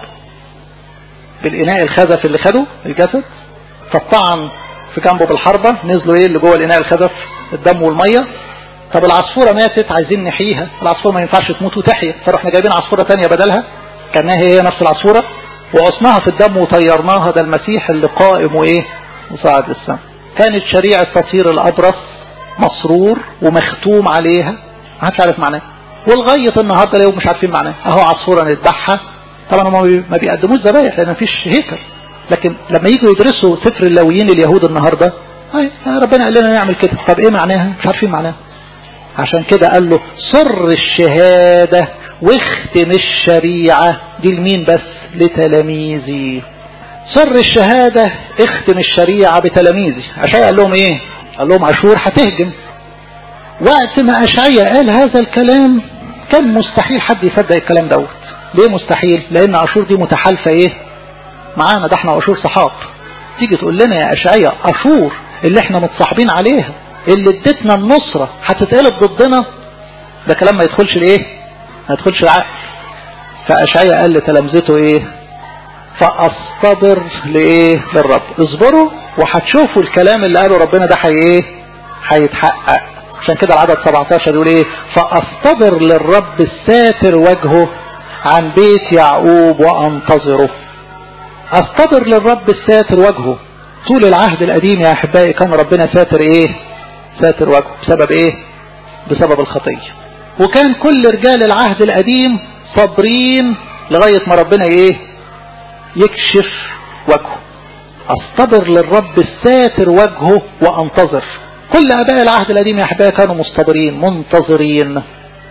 بالاناء الخزف اللي خده الجسد فالطعن في جنبه بالحربة نزلوا ايه اللي جوه الاناء الخزف الدم والمية طب العصفورة ماتت عايزين نحييها العصفورة ما ينفعش تموت وتحيا فرحنا جايبين عصفورة تانية بدلها كانها هي نفس العصفورة وعصناها في الدم وطيرناها ده المسيح اللي قائم وايه وصعد للسماء كانت شريعة تطهير الأبرص مسرور ومختوم عليها ما حدش عارف معناه ولغاية النهاردة لو مش عارفين معناه اهو عصفورة نذبحها طبعا هم ما بيقدموش ذبايح لان مفيش هيكل لكن لما يجوا يدرسوا سفر اللاويين اليهود النهاردة ربنا قال لنا نعمل كده طب ايه معناها مش عارفين معناها عشان كده قال له سر الشهادة واختم الشريعة دي لمين بس لتلاميذي سر الشهادة اختم الشريعة بتلاميذي عشان قال لهم ايه قال لهم اشور هتهجم وقت ما اشعيا قال هذا الكلام كان مستحيل حد يصدق الكلام دوت ليه مستحيل لان اشور دي متحالفه ايه معانا ده احنا اشور صحاب تيجي تقول لنا يا اشعيا اشور اللي احنا متصاحبين عليها اللي ادتنا النصرة هتتقلب ضدنا ده كلام ما يدخلش الايه ما يدخلش العقل فاشعيا قال لتلامذته ايه فاصطبر لايه للرب اصبروا وهتشوفوا الكلام اللي قاله ربنا ده حي ايه هيتحقق عشان كده العدد 17 يقول ايه فاصطبر للرب الساتر وجهه عن بيت يعقوب وانتظره اصطبر للرب الساتر وجهه طول العهد القديم يا احبائي كان ربنا ساتر ايه ساتر وجهه بسبب ايه بسبب الخطية وكان كل رجال العهد القديم صابرين لغاية ما ربنا ايه يكشف وجهه اصطبر للرب الساتر وجهه وانتظر كل اباء العهد القديم يا احبائي كانوا مستبرين منتظرين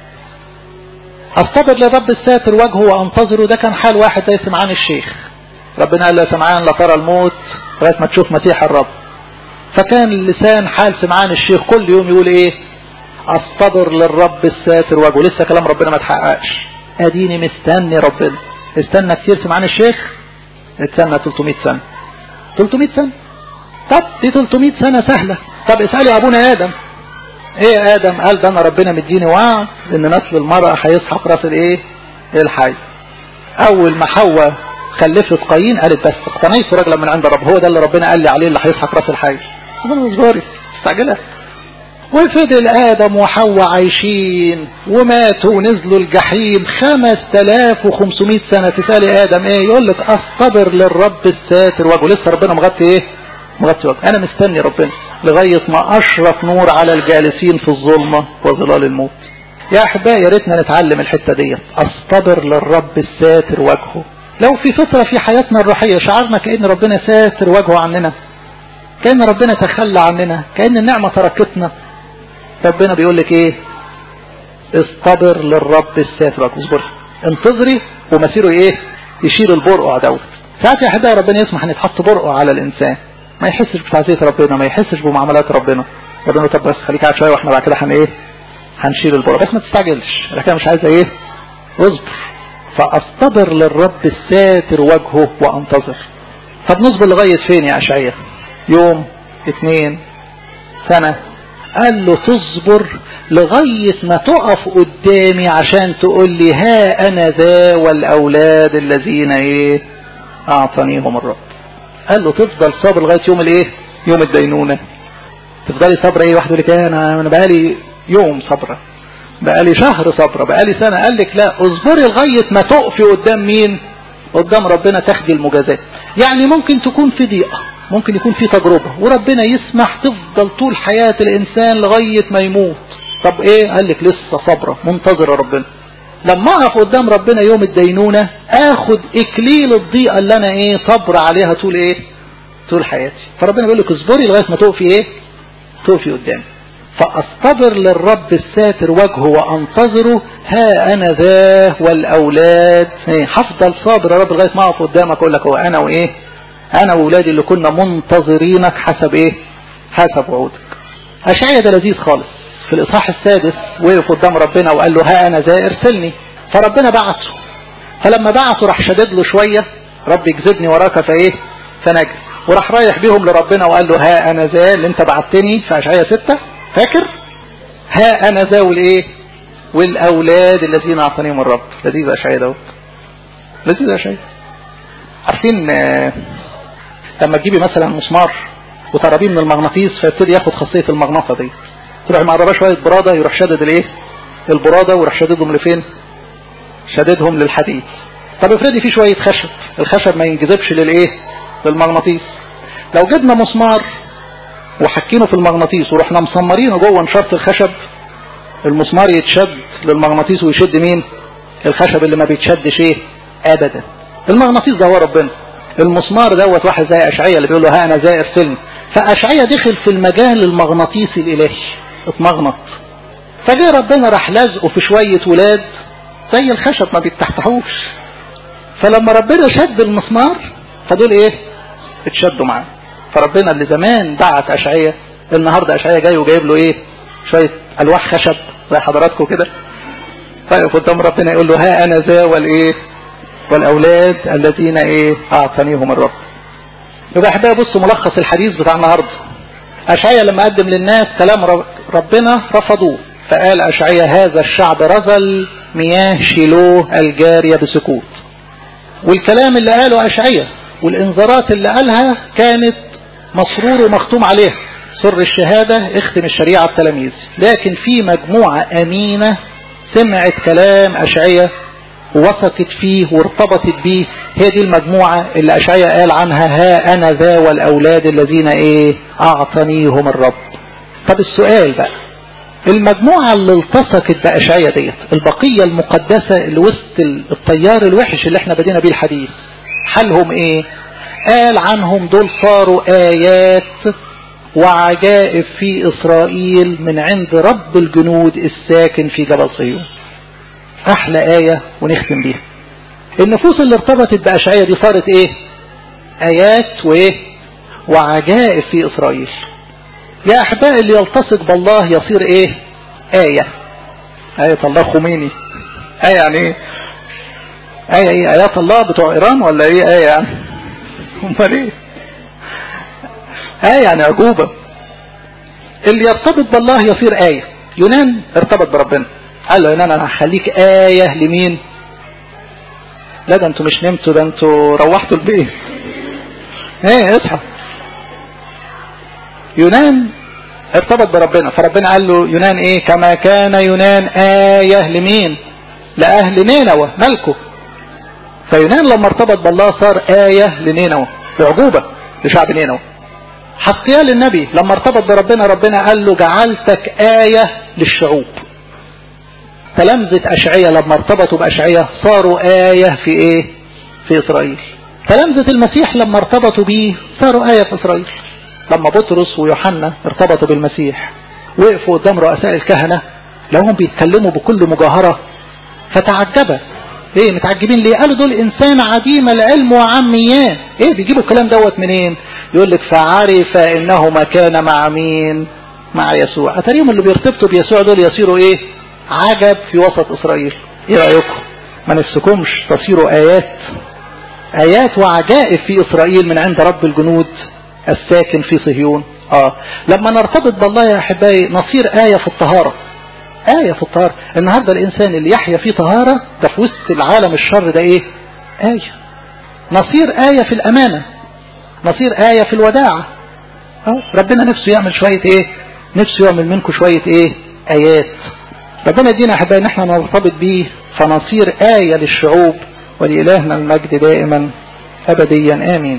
اصطبر للرب الساتر وجهه وانتظره ده كان حال واحد زي سمعان الشيخ ربنا قال له يا سمعان لا ترى الموت لغايه ما تشوف مسيح الرب فكان لسان حال سمعان الشيخ كل يوم يقول ايه اصطبر للرب الساتر وجهه لسه كلام ربنا ما اتحققش اديني مستني ربنا استنى كتير سمعان الشيخ استنى 300 سنة 300 سنة طب دي 300 سنة سهلة طب اسألي ابونا ادم ايه يا ادم قال ده انا ربنا مديني وعد ان نسل المرأة هيسحق راس الايه الحي اول ما حواء خلفت قايين قالت بس اقتنيت رجلا من عند رب هو ده اللي ربنا قال لي عليه اللي هيسحق راس الحي ربنا اصبري استعجلها وفضل آدم وحواء عايشين وماتوا ونزلوا الجحيم خمس تلاف وخمسمائة سنة تسألي آدم ايه يقول لك اصطبر للرب الساتر وجهه لسه ربنا مغطي ايه مغطي وجهه انا مستني ربنا لغاية ما اشرف نور على الجالسين في الظلمة وظلال الموت يا احبائي يا ريتنا نتعلم الحتة دي اصطبر للرب الساتر وجهه لو في فترة في حياتنا الروحية شعرنا كأن ربنا ساتر وجهه عننا كأن ربنا تخلى عننا كأن النعمة تركتنا ربنا بيقول لك ايه اصطبر للرب الساتر اصبر انتظري ومسيره ايه يشيل البرقع دوت ساعات يا احبائي ربنا يسمح ان يتحط برقع على الانسان ما يحسش بتعزية ربنا ما يحسش بمعاملات ربنا ربنا طب بس خليك قاعد شويه واحنا بعد كده هن ايه هنشيل البرقع بس ما تستعجلش الحكايه مش عايزه ايه اصبر فاصطبر للرب الساتر وجهه وانتظر طب نصبر لغايه فين يا اشعياء يوم اثنين سنه قال له تصبر لغاية ما تقف قدامي عشان تقول لي ها أنا ذا والأولاد الذين إيه أعطانيهم الرب قال له تفضل صابر لغاية يوم الإيه يوم الدينونة تفضلي صبرة إيه واحد يقول لك أنا أنا بقالي يوم صبرة بقالي شهر صبرة بقالي سنة قال لك لا اصبري لغاية ما تقفي قدام مين قدام ربنا تاخدي المجازات يعني ممكن تكون في ضيقة ممكن يكون في تجربة وربنا يسمح تفضل طول حياة الإنسان لغاية ما يموت طب إيه قال لك لسه صبرة منتظرة ربنا لما أقف قدام ربنا يوم الدينونة آخد إكليل الضيقة اللي أنا إيه صبر عليها طول إيه طول حياتي فربنا بيقول لك اصبري لغاية ما تقفي إيه تقفي قدامي فأصطبر للرب الساتر وجهه وأنتظره ها أنا ذا والأولاد إيه هفضل صابر يا رب لغاية ما أقف قدامك أقول لك هو أنا وإيه انا واولادي اللي كنا منتظرينك حسب ايه حسب وعودك اشعيا ده لذيذ خالص في الاصحاح السادس وقف قدام ربنا وقال له ها انا ذا ارسلني فربنا بعته فلما بعته راح شدد له شوية رب يجذبني وراك فايه فنجد وراح رايح بيهم لربنا وقال له ها انا ذا اللي انت بعتني في اشعيا ستة فاكر ها انا ذا والايه والاولاد الذين اعطانيهم الرب لذيذ اشعيا دوت لذيذ اشعيا عارفين آه لما تجيبي مثلا مسمار وترابيه من المغناطيس فيبتدي ياخد خاصية المغناطة دي تروح معربة شوية برادة يروح شدد الايه البرادة ويروح شددهم لفين شددهم للحديد طب افرضي في شوية خشب الخشب ما ينجذبش للايه للمغناطيس لو جبنا مسمار وحكينه في المغناطيس ورحنا مسمرينه جوه نشارة الخشب المسمار يتشد للمغناطيس ويشد مين الخشب اللي ما بيتشدش ايه ابدا المغناطيس ده هو ربنا المسمار دوت واحد زي اشعيا اللي بيقول له ها انا زي ارسلني فاشعيا دخل في المجال المغناطيسي الالهي اتمغنط فجاء ربنا راح لازقه في شوية ولاد زي الخشب ما بيتحتحوش فلما ربنا شد المسمار فدول ايه اتشدوا معاه فربنا اللي زمان بعت اشعيا النهاردة اشعياء جاي وجايب له ايه شوية الواح خشب زي حضراتكم كده فيقف قدام ربنا يقول له ها انا ذا والايه والاولاد الذين ايه اعطانيهم الرب يبقى احبائي بصوا ملخص الحديث بتاع النهارده اشعياء لما قدم للناس كلام ربنا رفضوه فقال اشعياء هذا الشعب رذل مياه شيلوه الجارية بسكوت والكلام اللي قاله اشعياء والانذارات اللي قالها كانت مسرور ومختوم عليها سر الشهادة اختم الشريعة التلاميذ لكن في مجموعة امينة سمعت كلام اشعياء ووثقت فيه وارتبطت بيه هي دي المجموعة اللي أشعياء قال عنها ها أنا ذا والأولاد الذين إيه أعطانيهم الرب طب السؤال بقى المجموعة اللي التصقت بأشعياء ديت البقية المقدسة اللي وسط الطيار الوحش اللي احنا بدينا بيه الحديث حالهم ايه قال عنهم دول صاروا آيات وعجائب في إسرائيل من عند رب الجنود الساكن في جبل صيون احلى آية ونختم بيها النفوس اللي ارتبطت بأشعية دي صارت ايه ايات وايه وعجائب في اسرائيل يا احباء اللي يلتصق بالله يصير ايه آية آية الله خميني آية يعني ايه آية ايه آيات الله بتوع ايران ولا ايه آية يعني امال ايه آية يعني عجوبة اللي يرتبط بالله يصير آية يونان ارتبط بربنا قال له يونان انا هخليك آية لمين لا ده انتوا مش نمتوا ده انتوا روحتوا البيت ايه اصحى يونان ارتبط بربنا فربنا قال له يونان ايه كما كان يونان آية لمين لأهل نينوى ملكه فيونان لما ارتبط بالله صار آية لنينوى بعجوبة لشعب نينوى حقيال النبي لما ارتبط بربنا ربنا قال له جعلتك آية للشعوب تلامذة أشعية لما ارتبطوا بأشعية صاروا آية في إيه في إسرائيل تلامذة المسيح لما ارتبطوا به صاروا آية في إسرائيل لما بطرس ويوحنا ارتبطوا بالمسيح وقفوا قدام رؤساء الكهنة لهم بيتكلموا بكل مجاهرة فتعجبا ايه متعجبين ليه قالوا دول انسان عديم العلم وعميان ايه بيجيبوا الكلام دوت منين يقول لك فعرف انه ما كان مع مين مع يسوع اتريهم اللي بيرتبطوا بيسوع دول يصيروا ايه عجب في وسط اسرائيل ايه رأيكم ما نفسكمش تصيروا ايات ايات وعجائب في اسرائيل من عند رب الجنود الساكن في صهيون اه لما نرتبط بالله يا احبائي نصير آية في الطهارة آية في الطهارة النهاردة الانسان اللي يحيا في طهارة ده في وسط العالم الشر ده ايه آية نصير آية في الامانة نصير آية في الوداعة اه ربنا نفسه يعمل شوية ايه نفسه يعمل منكم شوية ايه ايات ربنا يدينا احبائي ان احنا نرتبط بيه فنصير آية للشعوب ولإلهنا المجد دائما أبديا آمين